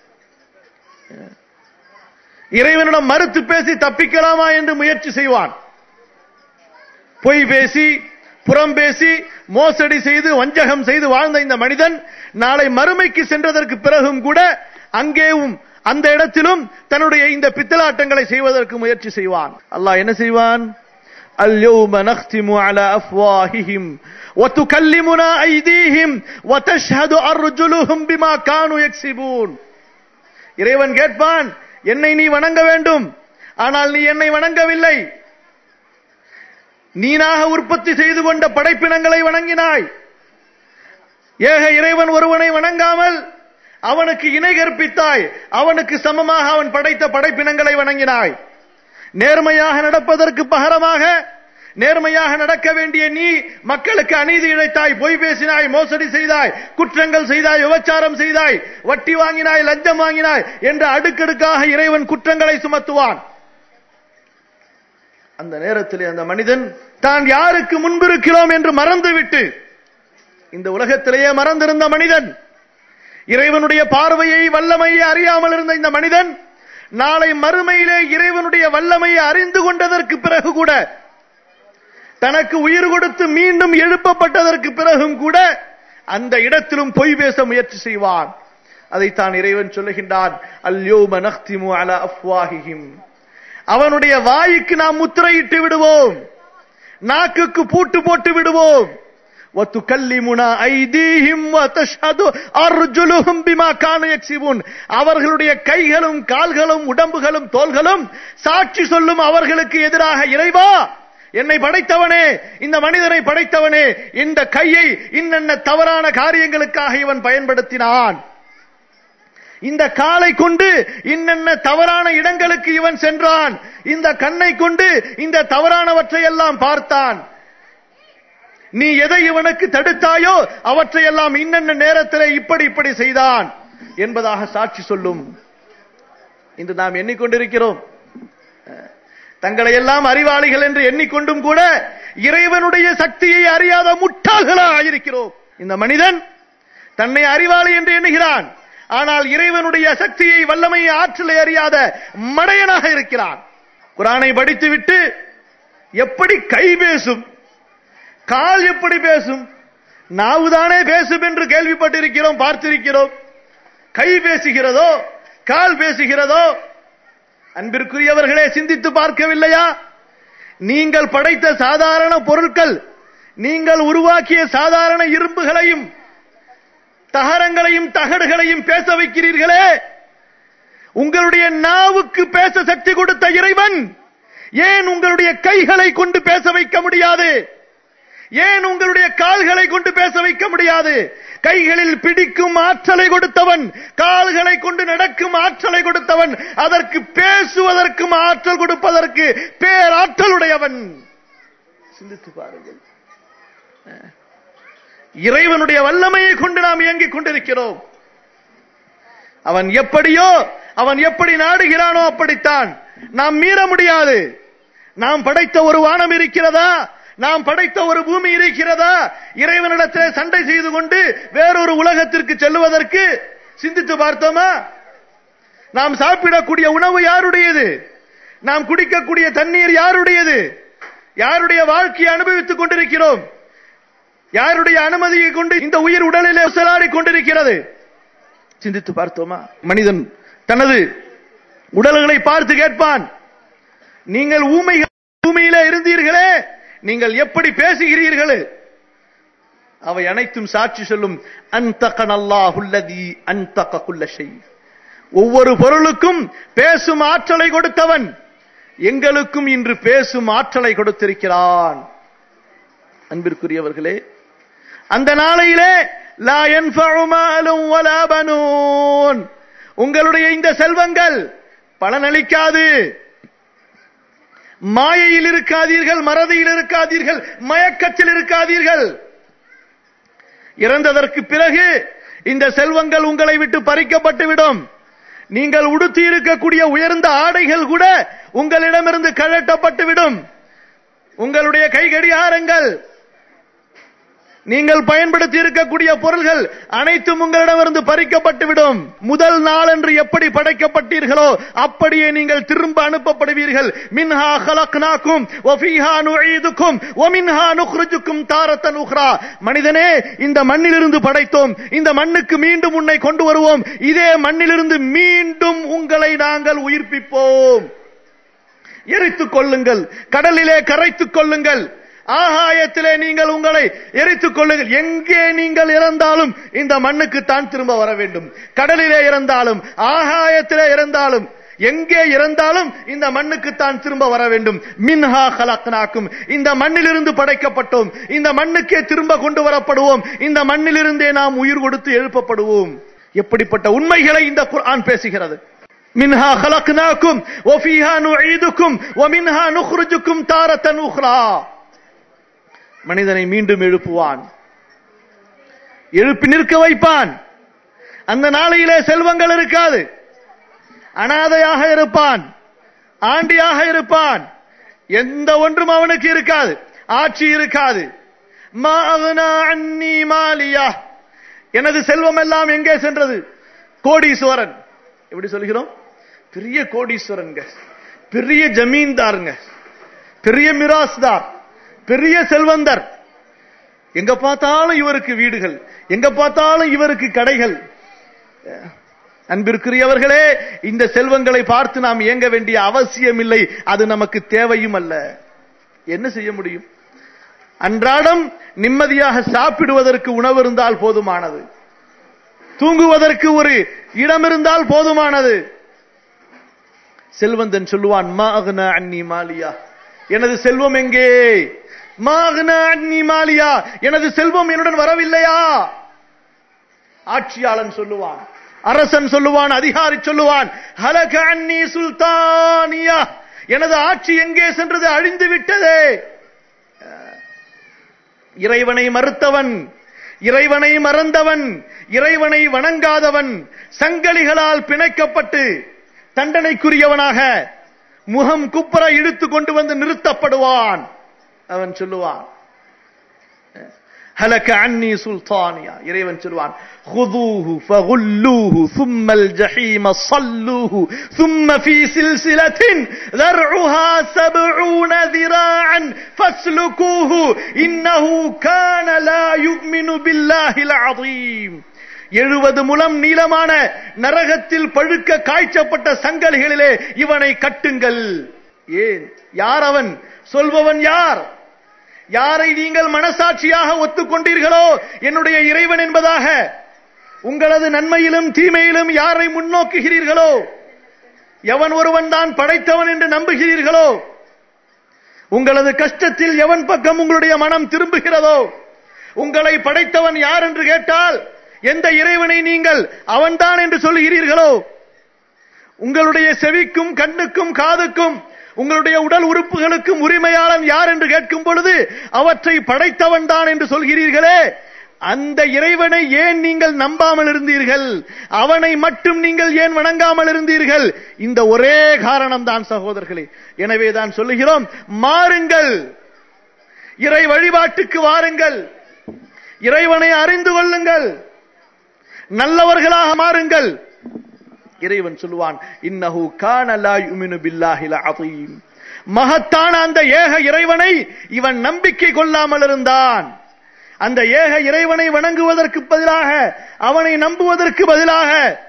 இறைவனிடம் மறுத்து பேசி தப்பிக்கலாமா என்று முயற்சி செய்வான் பொய் பேசி புறம் பேசி மோசடி செய்து வஞ்சகம் செய்து வாழ்ந்த இந்த மனிதன் நாளை மறுமைக்கு சென்றதற்கு பிறகும் கூட அங்கேயும் அந்த இடத்திலும் தன்னுடைய இந்த பித்தலாட்டங்களை செய்வதற்கு முயற்சி செய்வான் அல்லாஹ் என்ன செய்வான் اليوم نختم على أفواههم وتكلمنا أيديهم وتشهد أرجلهم بما كانوا يكسبون இறைவன் கேட்பான் என்னை நீ வணங்க வேண்டும் ஆனால் நீ என்னை வணங்கவில்லை நீனாக உற்பத்தி செய்து கொண்ட படைப்பினங்களை வணங்கினாய் ஏக இறைவன் ஒருவனை வணங்காமல் அவனுக்கு இணை கற்பித்தாய் அவனுக்கு சமமாக அவன் படைத்த படைப்பினங்களை வணங்கினாய் நேர்மையாக நடப்பதற்கு பகரமாக நேர்மையாக நடக்க வேண்டிய நீ மக்களுக்கு அநீதி இழைத்தாய் பொய் பேசினாய் மோசடி செய்தாய் குற்றங்கள் செய்தாய் விபச்சாரம் செய்தாய் வட்டி வாங்கினாய் லஞ்சம் வாங்கினாய் என்ற அடுக்கடுக்காக இறைவன் குற்றங்களை சுமத்துவான் அந்த நேரத்தில் அந்த மனிதன் தான் யாருக்கு முன்பிருக்கிறோம் என்று மறந்துவிட்டு இந்த உலகத்திலேயே மறந்திருந்த மனிதன் இறைவனுடைய பார்வையை வல்லமையை அறியாமல் இருந்த இந்த மனிதன் நாளை மறுமையிலே இறைவனுடைய வல்லமையை அறிந்து கொண்டதற்கு பிறகு கூட தனக்கு உயிர் கொடுத்து மீண்டும் எழுப்பப்பட்டதற்கு பிறகும் கூட அந்த இடத்திலும் பொய் பேச முயற்சி செய்வான் அதைத்தான் இறைவன் சொல்லுகின்றான் அல்யோம நஹ்திமு அலா அஃப்வாஹிஹிம் அவனுடைய வாய்க்கு நாம் முத்திரையிட்டு விடுவோம் நாக்குக்கு பூட்டு போட்டு விடுவோம் وَتُكَلِّمُنَا أَيْدِيهِمْ وَتَشْهَدُ أَرْجُلُهُمْ بِمَا كَانُوا يَكْسِبُونَ அவர்களுடைய கைகளும் கால்களும் உடம்புகளும் தோள்களும் சாட்சி சொல்லும் அவர்களுக்கு எதிராக இறைவா என்னை படைத்தவனே இந்த மனிதனை படைத்தவனே இந்த கையை இன்னென்ன தவறான காரியங்களுக்காக இவன் பயன்படுத்தினான் இந்த காலை கொண்டு இன்னென்ன தவறான இடங்களுக்கு இவன் சென்றான் இந்த கண்ணை கொண்டு இந்த தவறானவற்றை எல்லாம் பார்த்தான் நீ எதை இவனுக்கு தடுத்தாயோ அவற்றையெல்லாம் இன்னென்ன நேரத்தில் இப்படி இப்படி செய்தான் என்பதாக சாட்சி சொல்லும் இன்று நாம் எண்ணிக்கொண்டிருக்கிறோம் தங்களை எல்லாம் அறிவாளிகள் என்று எண்ணிக்கொண்டும் கூட இறைவனுடைய சக்தியை அறியாத முட்டாள்களாக இருக்கிறோம் இந்த மனிதன் தன்னை அறிவாளி என்று எண்ணுகிறான் ஆனால் இறைவனுடைய சக்தியை வல்லமையை ஆற்றலை அறியாத மடையனாக இருக்கிறான் குரானை படித்துவிட்டு எப்படி கை பேசும் கால் எப்படி பேசும் நாவுதானே பேசும் என்று கேள்விப்பட்டிருக்கிறோம் பார்த்திருக்கிறோம் கை பேசுகிறதோ கால் பேசுகிறதோ அன்பிற்குரியவர்களே சிந்தித்து பார்க்கவில்லையா நீங்கள் படைத்த சாதாரண பொருட்கள் நீங்கள் உருவாக்கிய சாதாரண இரும்புகளையும் தகரங்களையும் தகடுகளையும் பேச வைக்கிறீர்களே உங்களுடைய நாவுக்கு பேச சக்தி கொடுத்த இறைவன் ஏன் உங்களுடைய கைகளை கொண்டு பேச வைக்க முடியாது ஏன் உங்களுடைய கால்களை கொண்டு பேச வைக்க முடியாது கைகளில் பிடிக்கும் ஆற்றலை கொடுத்தவன் கால்களை கொண்டு நடக்கும் ஆற்றலை கொடுத்தவன் அதற்கு பேசுவதற்கும் ஆற்றல் கொடுப்பதற்கு பேராற்றலுடையவன் சிந்தித்து பாருங்கள் இறைவனுடைய வல்லமையை கொண்டு நாம் இயங்கிக் கொண்டிருக்கிறோம் அவன் எப்படியோ அவன் எப்படி நாடுகிறானோ அப்படித்தான் நாம் மீற முடியாது நாம் படைத்த ஒரு வானம் இருக்கிறதா நாம் படைத்த ஒரு பூமி இருக்கிறதா இறைவனிடத்தில் சண்டை செய்து கொண்டு வேறொரு உலகத்திற்கு செல்லுவதற்கு சிந்தித்து பார்த்தோமா நாம் சாப்பிடக்கூடிய உணவு யாருடையது நாம் குடிக்கக்கூடிய தண்ணீர் யாருடையது யாருடைய வாழ்க்கையை அனுபவித்துக் கொண்டிருக்கிறோம் யாருடைய அனுமதியை கொண்டு இந்த உயிர் உடலிலே உசலாடி கொண்டிருக்கிறது சிந்தித்து பார்த்தோமா மனிதன் தனது உடல்களை பார்த்து கேட்பான் நீங்கள் ஊமைகள் பூமியில இருந்தீர்களே நீங்கள் எப்படி பேசுகிறீர்கள் அவை அனைத்தும் சாட்சி சொல்லும் அந்தகனல்லாஹுல்லதி அந்தக குல்ல செய் ஒவ்வொரு பொருளுக்கும் பேசும் ஆற்றலை கொடுத்தவன் எங்களுக்கும் இன்று பேசும் ஆற்றலை கொடுத்திருக்கிறான் அன்பிற்குரியவர்களே அந்த நாளையிலே லா யன்ஃபஉ மாலும் வலா பனூன் உங்களுடைய இந்த செல்வங்கள் பலனளிக்காது மாயையில் இருக்காதீர்கள் மறதியில் இருக்காதீர்கள் மயக்கத்தில் இருக்காதீர்கள் இறந்ததற்கு பிறகு இந்த செல்வங்கள் உங்களை விட்டு பறிக்கப்பட்டுவிடும் நீங்கள் உடுத்தி இருக்கக்கூடிய உயர்ந்த ஆடைகள் கூட உங்களிடமிருந்து கழட்டப்பட்டுவிடும் உங்களுடைய கைகடியாரங்கள் நீங்கள் பயன்படுத்தி இருக்கக்கூடிய பொருள்கள் அனைத்தும் உங்களிடமிருந்து பறிக்கப்பட்டுவிடும் முதல் நாளன்று எப்படி படைக்கப்பட்டீர்களோ அப்படியே நீங்கள் திரும்ப அனுப்பப்படுவீர்கள் மின்ஹா ஹலக்னாக்கும் வஃபீஹா நுஈதுக்கும் வமின்ஹா நுக்ரிஜுக்கும் தாரத்தன் உஹ்ரா மனிதனே இந்த மண்ணிலிருந்து படைத்தோம் இந்த மண்ணுக்கு மீண்டும் உன்னை கொண்டு வருவோம் இதே மண்ணிலிருந்து மீண்டும் உங்களை நாங்கள் உயிர்ப்பிப்போம் எரித்துக் கொள்ளுங்கள் கடலிலே கரைத்துக் கொள்ளுங்கள் ஆகாயத்திலே நீங்கள் உங்களை எரித்துக் கொள்ளுங்கள் எங்கே நீங்கள் இறந்தாலும் இந்த மண்ணுக்கு தான் திரும்ப வர வேண்டும் கடலிலே இறந்தாலும் ஆகாயத்திலே இறந்தாலும் எங்கே இறந்தாலும் இந்த மண்ணுக்கு தான் திரும்ப வர வேண்டும் மின்ஹா ஹலக்னாக்கும் இந்த மண்ணிலிருந்து படைக்கப்பட்டோம் இந்த மண்ணுக்கே திரும்ப கொண்டு வரப்படுவோம் இந்த மண்ணிலிருந்தே நாம் உயிர் கொடுத்து எழுப்பப்படுவோம் எப்படிப்பட்ட உண்மைகளை இந்த குர்ஆன் பேசுகிறது மின்ஹா خلقناكم وفيها نعيدكم ومنها نخرجكم تارة أخرى மனிதனை மீண்டும் எழுப்புவான் எழுப்பி நிற்க வைப்பான் அந்த நாளையிலே செல்வங்கள் இருக்காது அனாதையாக இருப்பான் ஆண்டியாக இருப்பான் எந்த ஒன்றும் அவனுக்கு இருக்காது ஆட்சி இருக்காது மா அக்னா அன்னி மாலியா எனது செல்வம் எல்லாம் எங்கே சென்றது கோடீஸ்வரன் எப்படி சொல்கிறோம் பெரிய கோடீஸ்வரன்ங்க பெரிய ஜமீன்தாருங்க பெரிய மிராஸ்தார் பெரிய செல்வந்தர் எங்க பார்த்தாலும் இவருக்கு வீடுகள் எங்க பார்த்தாலும் இவருக்கு கடைகள் அன்பிற்குரியவர்களே இந்த செல்வங்களை பார்த்து நாம் இயங்க வேண்டிய அவசியம் இல்லை அது நமக்கு தேவையும் அல்ல என்ன செய்ய முடியும் அன்றாடம் நிம்மதியாக சாப்பிடுவதற்கு உணவு இருந்தால் போதுமானது தூங்குவதற்கு ஒரு இடம் இருந்தால் போதுமானது செல்வந்தன் சொல்லுவான் மா அக்னா அன்னி மாலியா எனது செல்வம் எங்கே மா அக்னா அன்னி மாலியா எனது செல்வம் என்னுடன் வரவில்லையா ஆட்சியாளன் சொல்லுவான் அரசன் சொல்லுவான் அதிகாரி சொல்லுவான் ஹலக அன்னி சுல்தானியா எனது ஆட்சி எங்கே சென்றது அழிந்து விட்டதே இறைவனை மறுத்தவன் இறைவனை மறந்தவன் இறைவனை வணங்காதவன் சங்கலிகளால் பிணைக்கப்பட்டு தண்டனைக்குரியவனாக முகம் குப்புற இழுத்து கொண்டு வந்து நிறுத்தப்படுவான் அவன் சொல்லுவான் هلك عني سلطانيا இறைவன் சொல்வான் خذوه فغلوه ثم الجحيم صلوه ثم في سلسلة ذرعها سبعون ذراعا فاسلكوه إنه كان لا يؤمن بالله العظيم எழுபது முலம் நீளமான நரகத்தில் பழுக்க காய்ச்சப்பட்ட சங்கலிகளிலே இவனை கட்டுங்கள் ஏன் யார் அவன் சொல்பவன் யார் யாரை நீங்கள் மனசாட்சியாக ஒத்துக்கொண்டீர்களோ என்னுடைய இறைவன் என்பதாக உங்களது நன்மையிலும் தீமையிலும் யாரை முன்னோக்குகிறீர்களோ எவன் ஒருவன் தான் படைத்தவன் என்று நம்புகிறீர்களோ உங்களது கஷ்டத்தில் எவன் பக்கம் உங்களுடைய மனம் திரும்புகிறதோ உங்களை படைத்தவன் யார் என்று கேட்டால் எந்த இறைவனை நீங்கள் அவன்தான் என்று சொல்லுகிறீர்களோ உங்களுடைய செவிக்கும் கண்ணுக்கும் காதுக்கும் உங்களுடைய உடல் உறுப்புகளுக்கும் உரிமையாளன் யார் என்று கேட்கும் பொழுது அவற்றை படைத்தவன் தான் என்று சொல்கிறீர்களே அந்த இறைவனை ஏன் நீங்கள் நம்பாமல் இருந்தீர்கள் அவனை மட்டும் நீங்கள் ஏன் வணங்காமல் இருந்தீர்கள் இந்த ஒரே காரணம் தான் சகோதரர்களே எனவே தான் சொல்லுகிறோம் மாறுங்கள் இறை வழிபாட்டுக்கு வாருங்கள் இறைவனை அறிந்து கொள்ளுங்கள் நல்லவர்களாக மாறுங்கள் இறைவன் சொல்லுவான் இன்னஹு கான லா யுமினு பில்லாஹில் அதீம் மகத்தான அந்த ஏக இறைவனை இவன் நம்பிக்கை கொள்ளாமல் இருந்தான் அந்த ஏக இறைவனை வணங்குவதற்கு பதிலாக அவனை நம்புவதற்கு பதிலாக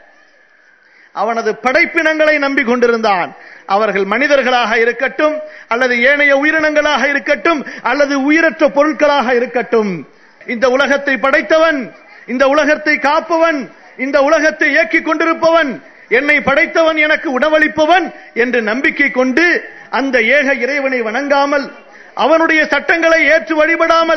அவனது படைப்பினங்களை நம்பிக் கொண்டிருந்தான் அவர்கள் மனிதர்களாக இருக்கட்டும் அல்லது ஏனைய உயிரினங்களாக இருக்கட்டும் அல்லது உயிரற்ற பொருட்களாக இருக்கட்டும் இந்த உலகத்தை படைத்தவன் இந்த உலகத்தை காப்பவன் இந்த உலகத்தை இயக்கிக் கொண்டிருப்பவன் என்னை படைத்தவன் எனக்கு உணவளிப்பவன் என்று நம்பிக்கை கொண்டு அந்த ஏக இறைவனை வணங்காமல் அவனுடைய சட்டங்களை ஏற்று வழிபடாமல்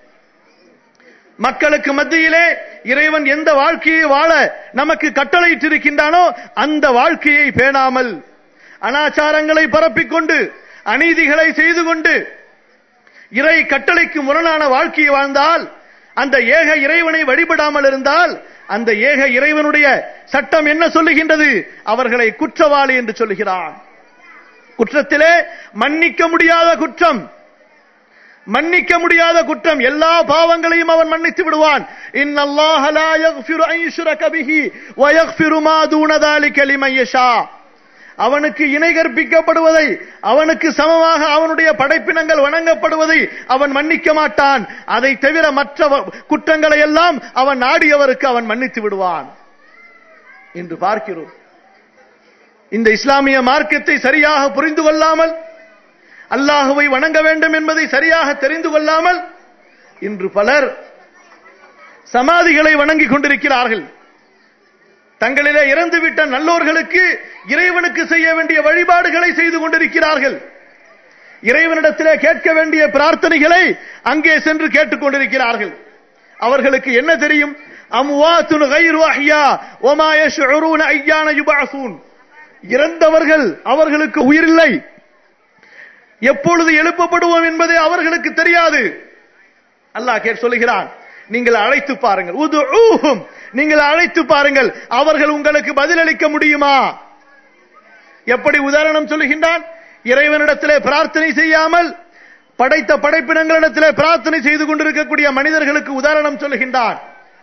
மக்களுக்கு மத்தியிலே இறைவன் எந்த வாழ்க்கையை வாழ நமக்கு கட்டளையிட்டிருக்கின்றானோ அந்த வாழ்க்கையை பேணாமல் அனாச்சாரங்களை பரப்பிக் கொண்டு அநீதிகளை செய்து கொண்டு இறை கட்டளைக்கு முரணான வாழ்க்கையை வாழ்ந்தால் அந்த ஏக இறைவனை வழிபடாமல் இருந்தால் அந்த ஏக இறைவனுடைய சட்டம் என்ன சொல்லுகின்றது அவர்களை குற்றவாளி என்று சொல்லுகிறான் குற்றத்திலே மன்னிக்க முடியாத குற்றம் மன்னிக்க முடியாத குற்றம் எல்லா பாவங்களையும் அவன் மன்னித்து விடுவான் இன்னல்லாஹ லா யக்ஃபிரு அன் யுஷ்ரக பிஹி வ யக்ஃபிரு மா தூன ذلك லிமன் யஷா அவனுக்கு இணை கற்பிக்கப்படுவதை அவனுக்கு சமமாக அவனுடைய படைப்பினங்கள் வணங்கப்படுவதை அவன் மன்னிக்க மாட்டான் அதை தவிர மற்ற வ- குற்றங்களை எல்லாம் அவன் நாடியவருக்கு அவன் மன்னித்து விடுவான் என்று பார்க்கிறோம் இந்த இஸ்லாமிய மார்க்கத்தை சரியாக புரிந்து கொள்ளாமல் அல்லாஹுவை வணங்க வேண்டும் என்பதை சரியாக தெரிந்து கொள்ளாமல் இன்று பலர் சமாதிகளை வணங்கிக் கொண்டிருக்கிறார்கள் தங்களிலே இறந்துவிட்ட நல்லோர்களுக்கு இறைவனுக்கு செய்ய வேண்டிய வழிபாடுகளை செய்து கொண்டிருக்கிறார்கள் இறைவனிடத்திலே கேட்க வேண்டிய பிரார்த்தனைகளை அங்கே சென்று கேட்டுக் கொண்டிருக்கிறார்கள் அவர்களுக்கு என்ன தெரியும் அம்வாத்துன் கைரு அஹ்யா ஒமா யஷ்உரூன ஐயான யுபஅஸூன் இறந்தவர்கள் அவர்களுக்கு உயிரில்லை எப்பொழுது எழுப்பப்படுவோம் என்பதை அவர்களுக்கு தெரியாது அல்லாஹ் கேட் சொல்லுகிறான் நீங்கள் அழைத்து பாருங்கள் உதுஊஹும் நீங்கள் அழைத்து பாருங்கள் அவர்கள் உங்களுக்கு பதிலளிக்க முடியுமா எப்படி உதாரணம் சொல்லுகின்றான் இறைவனிடத்திலே பிரார்த்தனை செய்யாமல் படைத்த படைப்பினங்களிடத்திலே பிரார்த்தனை செய்து கொண்டிருக்கக்கூடிய மனிதர்களுக்கு உதாரணம் சொல்லுகின்றான்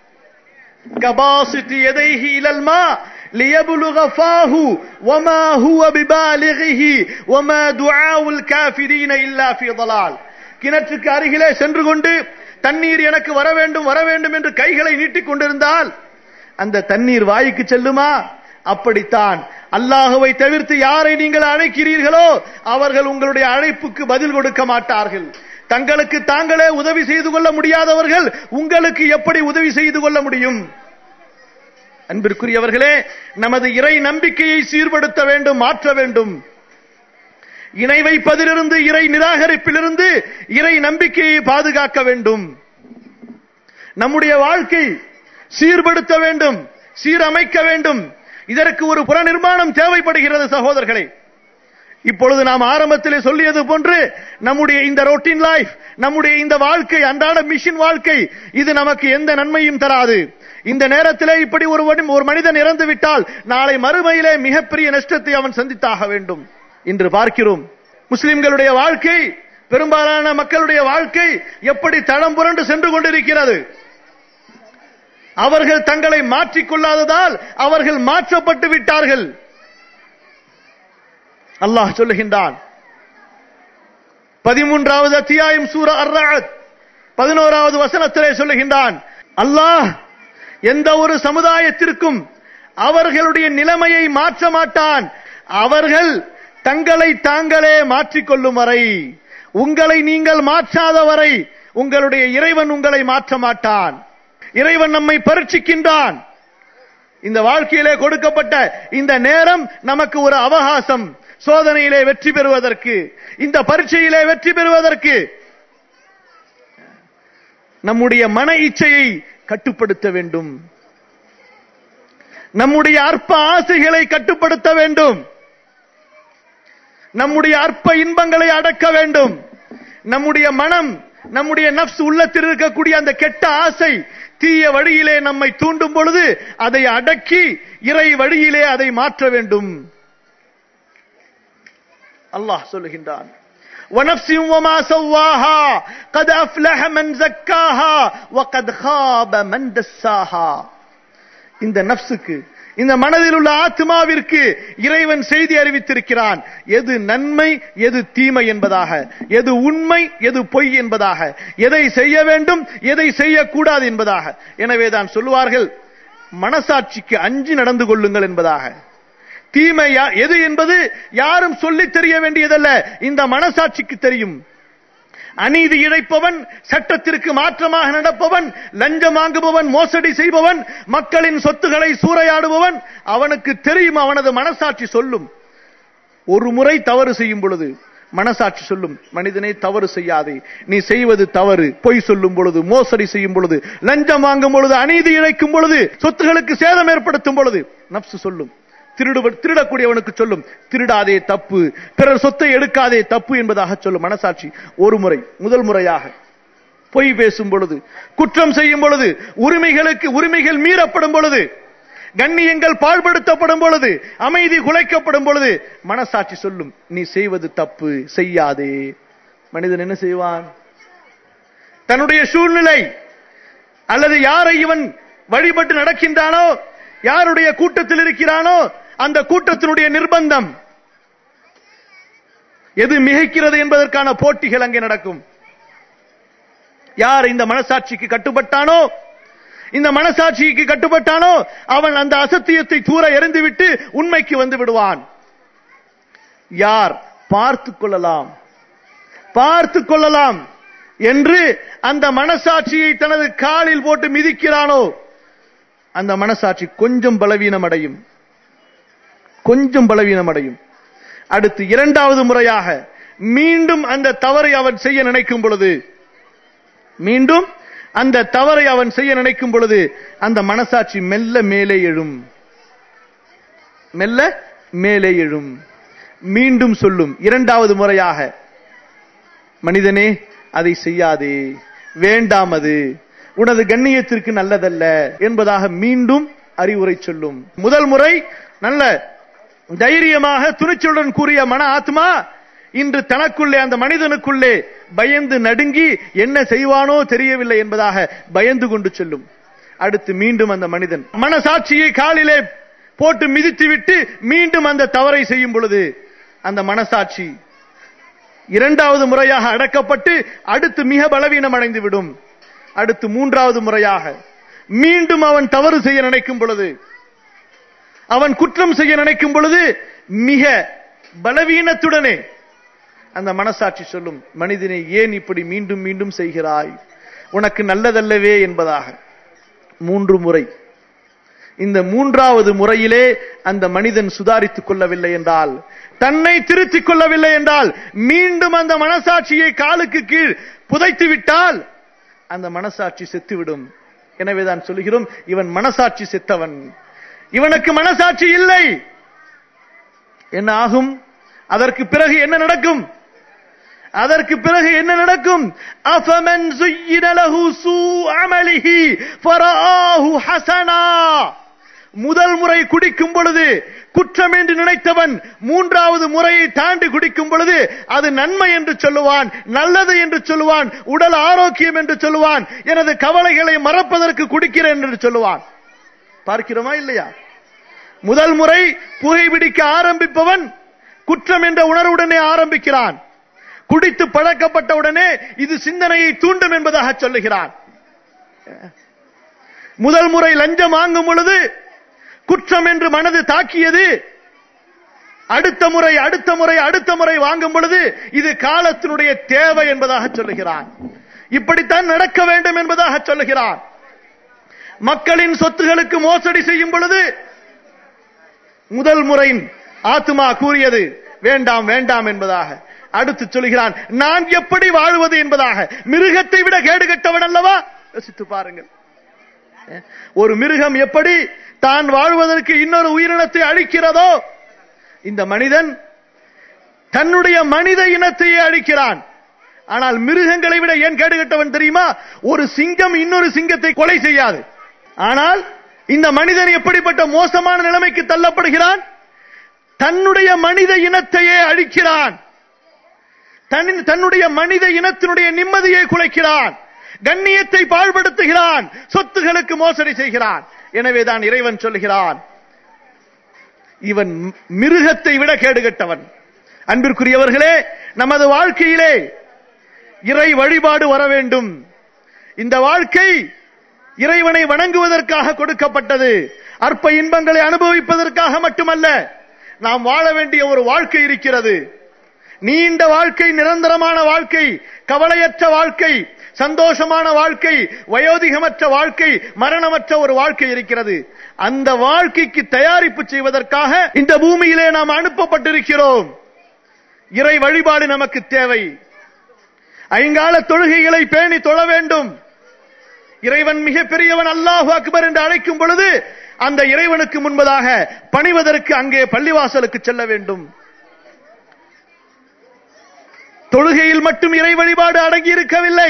كباسط يديه إلى الماء ليبلغ فاه وما هو ببالغه وما دعاء الكافرين إلا في ضلال கிணற்றுக்கு அருகிலே சென்று கொண்டு தண்ணீர் எனக்கு வர வேண்டும் வர வேண்டும் என்று கைகளை நீட்டிக் கொண்டிருந்தால் அந்த தண்ணீர் வாய்க்கு செல்லுமா அப்படித்தான் அல்லாஹுவை தவிர்த்து யாரை நீங்கள் அழைக்கிறீர்களோ அவர்கள் உங்களுடைய அழைப்புக்கு பதில் கொடுக்க மாட்டார்கள் தங்களுக்கு தாங்களே உதவி செய்து கொள்ள முடியாதவர்கள் உங்களுக்கு எப்படி உதவி செய்து கொள்ள முடியும் அன்பிற்குரியவர்களே நமது இறை நம்பிக்கையை சீர்படுத்த வேண்டும் மாற்ற வேண்டும் இணை வைப்பதிலிருந்து இறை நிராகரிப்பிலிருந்து இறை நம்பிக்கையை பாதுகாக்க வேண்டும் நம்முடைய வாழ்க்கை சீர்படுத்த வேண்டும் சீரமைக்க வேண்டும் இதற்கு ஒரு புறநிர்மாணம் தேவைப்படுகிறது சகோதரர்களே இப்பொழுது நாம் ஆரம்பத்திலே சொல்லியது போன்று நம்முடைய இந்த ரொட்டீன் லைஃப் நம்முடைய இந்த வாழ்க்கை அன்றாட மிஷின் வாழ்க்கை இது நமக்கு எந்த நன்மையும் தராது இந்த நேரத்திலே இப்படி ஒரு வடி- ஒரு மனிதன் இறந்து விட்டால் நாளை மறுமையிலே மிகப்பெரிய நஷ்டத்தை அவன் சந்தித்தாக வேண்டும் இன்று பார்க்கிறோம் முஸ்லிம்களுடைய வாழ்க்கை பெரும்பாலான மக்களுடைய வாழ்க்கை எப்படி தடம் புரண்டு சென்று கொண்டிருக்கிறது அவர்கள் தங்களை மாற்றிக் கொள்ளாததால் அவர்கள் மாற்றப்பட்டு விட்டார்கள் அல்லாஹ் சொல்லுகின்றான் பதிமூன்றாவது அத்தியாயம் சூர அர்ராத் பதினோராவது வசனத்திலே சொல்லுகின்றான் அல்லாஹ் எந்த ஒரு சமுதாயத்திற்கும் அவர்களுடைய நிலைமையை மாற்ற மாட்டான் அவர்கள் தங்களை தாங்களே மாற்றிக்கொள்ளும் வரை உங்களை நீங்கள் மாற்றாத வரை உங்களுடைய இறைவன் உங்களை மாற்ற மாட்டான் இறைவன் நம்மை பரீட்சிக்கின்றான் இந்த வாழ்க்கையிலே கொடுக்கப்பட்ட இந்த நேரம் நமக்கு ஒரு அவகாசம் சோதனையிலே வெற்றி பெறுவதற்கு இந்த பரீட்சையிலே வெற்றி பெறுவதற்கு நம்முடைய மன இச்சையை கட்டுப்படுத்த வேண்டும் நம்முடைய அற்ப ஆசைகளை கட்டுப்படுத்த வேண்டும் நம்முடைய அற்ப இன்பங்களை அடக்க வேண்டும் நம்முடைய மனம் நம்முடைய நப்ஸ் உள்ளத்தில் இருக்கக்கூடிய அந்த கெட்ட ஆசை தீய வழியிலே நம்மை தூண்டும் பொழுது அதை அடக்கி இறை வழியிலே அதை மாற்ற வேண்டும் அல்லாஹ் சொல்லுகின்றான் ونفس وما سواها قد أفلح من زكاها وقد خاب من دساها இந்த நப்சுக்கு இந்த மனதில் உள்ள ஆத்மாவிற்கு இறைவன் செய்தி அறிவித்திருக்கிறான் எது நன்மை எது தீமை என்பதாக எது உண்மை எது பொய் என்பதாக எதை செய்ய வேண்டும் எதை செய்யக்கூடாது என்பதாக எனவேதான் சொல்லுவார்கள் மனசாட்சிக்கு அஞ்சி நடந்து கொள்ளுங்கள் என்பதாக தீமை யா- எது என்பது யாரும் சொல்லித் தெரிய வேண்டியதல்ல இந்த மனசாட்சிக்கு தெரியும் அநீதி இழைப்பவன் சட்டத்திற்கு மாற்றமாக நடப்பவன் லஞ்சம் வாங்குபவன் மோசடி செய்பவன் மக்களின் சொத்துக்களை சூறையாடுபவன் அவனுக்கு தெரியும் அவனது மனசாட்சி சொல்லும் ஒரு முறை தவறு செய்யும் பொழுது மனசாட்சி சொல்லும் மனிதனை தவறு செய்யாதே நீ செய்வது தவறு பொய் சொல்லும் பொழுது மோசடி செய்யும் பொழுது லஞ்சம் வாங்கும் பொழுது அநீதி இழைக்கும் பொழுது சொத்துகளுக்கு சேதம் ஏற்படுத்தும் பொழுது நப்சு சொல்லும் திருடு திருடக்கூடியவனுக்கு சொல்லும் திருடாதே தப்பு பிறர் சொத்தை எடுக்காதே தப்பு என்பதாக சொல்லும் மனசாட்சி ஒரு முறை முதல் முறையாக பொய் பேசும் பொழுது குற்றம் செய்யும் பொழுது உரிமைகளுக்கு உரிமைகள் மீறப்படும் பொழுது கண்ணியங்கள் பாழ்படுத்தப்படும் பொழுது அமைதி குலைக்கப்படும் பொழுது மனசாட்சி சொல்லும் நீ செய்வது தப்பு செய்யாதே மனிதன் என்ன செய்வான் தன்னுடைய சூழ்நிலை அல்லது யாரை இவன் வழிபட்டு நடக்கின்றானோ யாருடைய கூட்டத்தில் இருக்கிறானோ அந்த கூட்டத்தினுடைய நிர்பந்தம் எது மிகைக்கிறது என்பதற்கான போட்டிகள் அங்கே நடக்கும் யார் இந்த மனசாட்சிக்கு கட்டுப்பட்டானோ இந்த மனசாட்சிக்கு கட்டுப்பட்டானோ அவன் அந்த அசத்தியத்தை தூர எறிந்துவிட்டு உண்மைக்கு வந்து விடுவான் யார் பார்த்து கொள்ளலாம் பார்த்து கொள்ளலாம் என்று அந்த மனசாட்சியை தனது காலில் போட்டு மிதிக்கிறானோ அந்த மனசாட்சி கொஞ்சம் பலவீனம் அடையும் கொஞ்சம் பலவீனம் அடையும் அடுத்து இரண்டாவது முறையாக மீண்டும் அந்த தவறை அவன் செய்ய நினைக்கும் பொழுது மீண்டும் அந்த தவறை அவன் செய்ய நினைக்கும் பொழுது அந்த மனசாட்சி மெல்ல மேலே எழும் மெல்ல மேலே எழும் மீண்டும் சொல்லும் இரண்டாவது முறையாக மனிதனே அதை செய்யாதே வேண்டாம் அது உனது கண்ணியத்திற்கு நல்லதல்ல என்பதாக மீண்டும் அறிவுரை சொல்லும் முதல் முறை நல்ல தைரியமாக துணிச்சலுடன் கூறிய மன ஆத்மா இன்று தனக்குள்ளே அந்த மனிதனுக்குள்ளே பயந்து நடுங்கி என்ன செய்வானோ தெரியவில்லை என்பதாக பயந்து கொண்டு செல்லும் அடுத்து மீண்டும் அந்த மனிதன் மனசாட்சியை காலிலே போட்டு மிதித்துவிட்டு மீண்டும் அந்த தவறை செய்யும் பொழுது அந்த மனசாட்சி இரண்டாவது முறையாக அடக்கப்பட்டு அடுத்து மிக பலவீனம் அடைந்து விடும் அடுத்து மூன்றாவது முறையாக மீண்டும் அவன் தவறு செய்ய நினைக்கும் பொழுது அவன் குற்றம் செய்ய நினைக்கும் பொழுது மிக பலவீனத்துடனே அந்த மனசாட்சி சொல்லும் மனிதனை ஏன் இப்படி மீண்டும் மீண்டும் செய்கிறாய் உனக்கு நல்லதல்லவே என்பதாக மூன்று முறை இந்த மூன்றாவது முறையிலே அந்த மனிதன் சுதாரித்துக் கொள்ளவில்லை என்றால் தன்னை திருத்திக் கொள்ளவில்லை என்றால் மீண்டும் அந்த மனசாட்சியை காலுக்கு கீழ் புதைத்து விட்டால் அந்த மனசாட்சி செத்துவிடும் எனவேதான் சொல்லுகிறோம் இவன் மனசாட்சி செத்தவன் இவனுக்கு மனசாட்சி இல்லை என்ன ஆகும் அதற்கு பிறகு என்ன நடக்கும் அதற்கு பிறகு என்ன நடக்கும் அஃபமன் زُيِّنَ لَهُ سُوءُ عَمَلِهِ فَرَآهُ حَسَنًا முதல் முறை குடிக்கும் பொழுது குற்றம் என்று நினைத்தவன் மூன்றாவது முறையை தாண்டி குடிக்கும் பொழுது அது நன்மை என்று சொல்லுவான் நல்லது என்று சொல்லுவான் உடல் ஆரோக்கியம் என்று சொல்லுவான் எனது கவலைகளை மறப்பதற்கு குடிக்கிறேன் என்று சொல்லுவான் பார்க்கிறோமா இல்லையா முதல் முறை புகைப்பிடிக்க ஆரம்பிப்பவன் குற்றம் என்ற உணர்வுடனே ஆரம்பிக்கிறான் குடித்து பழக்கப்பட்டவுடனே இது சிந்தனையை தூண்டும் என்பதாக சொல்லுகிறான் முதல் முறை லஞ்சம் வாங்கும் பொழுது குற்றம் என்று மனது தாக்கியது அடுத்த முறை அடுத்த முறை அடுத்த முறை வாங்கும் பொழுது இது காலத்தினுடைய தேவை என்பதாக சொல்லுகிறான் இப்படித்தான் நடக்க வேண்டும் என்பதாக சொல்லுகிறான் மக்களின் சொத்துகளுக்கு மோசடி செய்யும் பொழுது முதல் முறை ஆத்மா கூறியது வேண்டாம் வேண்டாம் என்பதாக அடுத்து சொல்கிறான் நான் எப்படி வாழ்வது என்பதாக மிருகத்தை விட கேடு கெட்டவன் அல்லவா யோசித்து பாருங்கள் ஒரு மிருகம் எப்படி தான் வாழ்வதற்கு இன்னொரு உயிரினத்தை அழிக்கிறதோ இந்த மனிதன் தன்னுடைய மனித இனத்தையே அழிக்கிறான் ஆனால் மிருகங்களை விட ஏன் கேடுகட்டவன் தெரியுமா ஒரு சிங்கம் இன்னொரு சிங்கத்தை கொலை செய்யாது ஆனால் இந்த மனிதன் எப்படிப்பட்ட மோசமான நிலைமைக்கு தள்ளப்படுகிறான் தன்னுடைய மனித இனத்தையே அழிக்கிறான் தன்- தன்னுடைய மனித இனத்தினுடைய நிம்மதியை குலைக்கிறான் கண்ணியத்தை பாழ்படுத்துகிறான் சொத்துகளுக்கு மோசடி செய்கிறான் எனவேதான் இறைவன் சொல்கிறான் இவன் மிருகத்தை விட கேடுகட்டவன் அன்பிற்குரியவர்களே நமது வாழ்க்கையிலே இறை வழிபாடு வர வேண்டும் இந்த வாழ்க்கை இறைவனை வணங்குவதற்காக கொடுக்கப்பட்டது அற்ப இன்பங்களை அனுபவிப்பதற்காக மட்டுமல்ல நாம் வாழ வேண்டிய ஒரு வாழ்க்கை இருக்கிறது நீண்ட வாழ்க்கை நிரந்தரமான வாழ்க்கை கவலையற்ற வாழ்க்கை சந்தோஷமான வாழ்க்கை வயோதிகமற்ற வாழ்க்கை மரணமற்ற ஒரு வாழ்க்கை இருக்கிறது அந்த வாழ்க்கைக்கு தயாரிப்பு செய்வதற்காக இந்த பூமியிலே நாம் அனுப்பப்பட்டிருக்கிறோம் இறை வழிபாடு நமக்கு தேவை ஐங்கால தொழுகைகளை பேணி தொழ வேண்டும் இறைவன் மிக பெரியவன் அல்லாஹு அக்பர் என்று அழைக்கும் பொழுது அந்த இறைவனுக்கு முன்பதாக பணிவதற்கு அங்கே பள்ளிவாசலுக்கு செல்ல வேண்டும் தொழுகையில் மட்டும் இறை வழிபாடு அடங்கி இருக்கவில்லை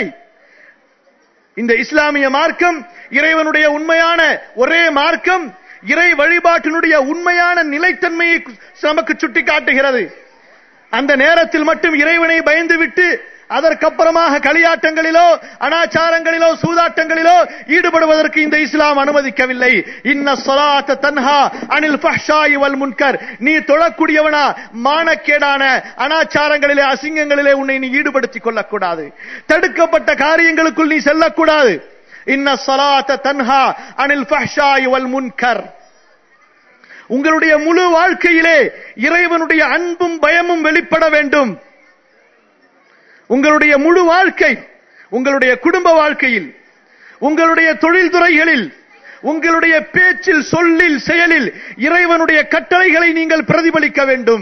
இந்த இஸ்லாமிய மார்க்கம் இறைவனுடைய உண்மையான ஒரே மார்க்கம் இறை வழிபாட்டினுடைய உண்மையான நிலைத்தன்மையை நமக்கு சுட்டிக்காட்டுகிறது அந்த நேரத்தில் மட்டும் இறைவனை பயந்துவிட்டு அதற்கப்புறமாக களியாட்டங்களிலோ அனாச்சாரங்களிலோ சூதாட்டங்களிலோ ஈடுபடுவதற்கு இந்த இஸ்லாம் அனுமதிக்கவில்லை இன்ன ஸலாத்த தன்ஹா அனில் ஃபஹ்ஷாயி வல் முன்கர் நீ தொழக்கூடியவனா மானக்கேடான அனாச்சாரங்களிலே அசிங்கங்களிலே உன்னை நீ ஈடுபடுத்திக் கொள்ளக்கூடாது தடுக்கப்பட்ட காரியங்களுக்குள் நீ செல்லக்கூடாது இன்ன ஸலாத்த தன்ஹா அனில் ஃபஹ்ஷாயி வல் முன்கர் உங்களுடைய முழு வாழ்க்கையிலே இறைவனுடைய அன்பும் பயமும் வெளிப்பட வேண்டும் உங்களுடைய முழு வாழ்க்கை உங்களுடைய குடும்ப வாழ்க்கையில் உங்களுடைய தொழில் துறைகளில் உங்களுடைய பேச்சில் சொல்லில் செயலில் இறைவனுடைய கட்டளைகளை நீங்கள் பிரதிபலிக்க வேண்டும்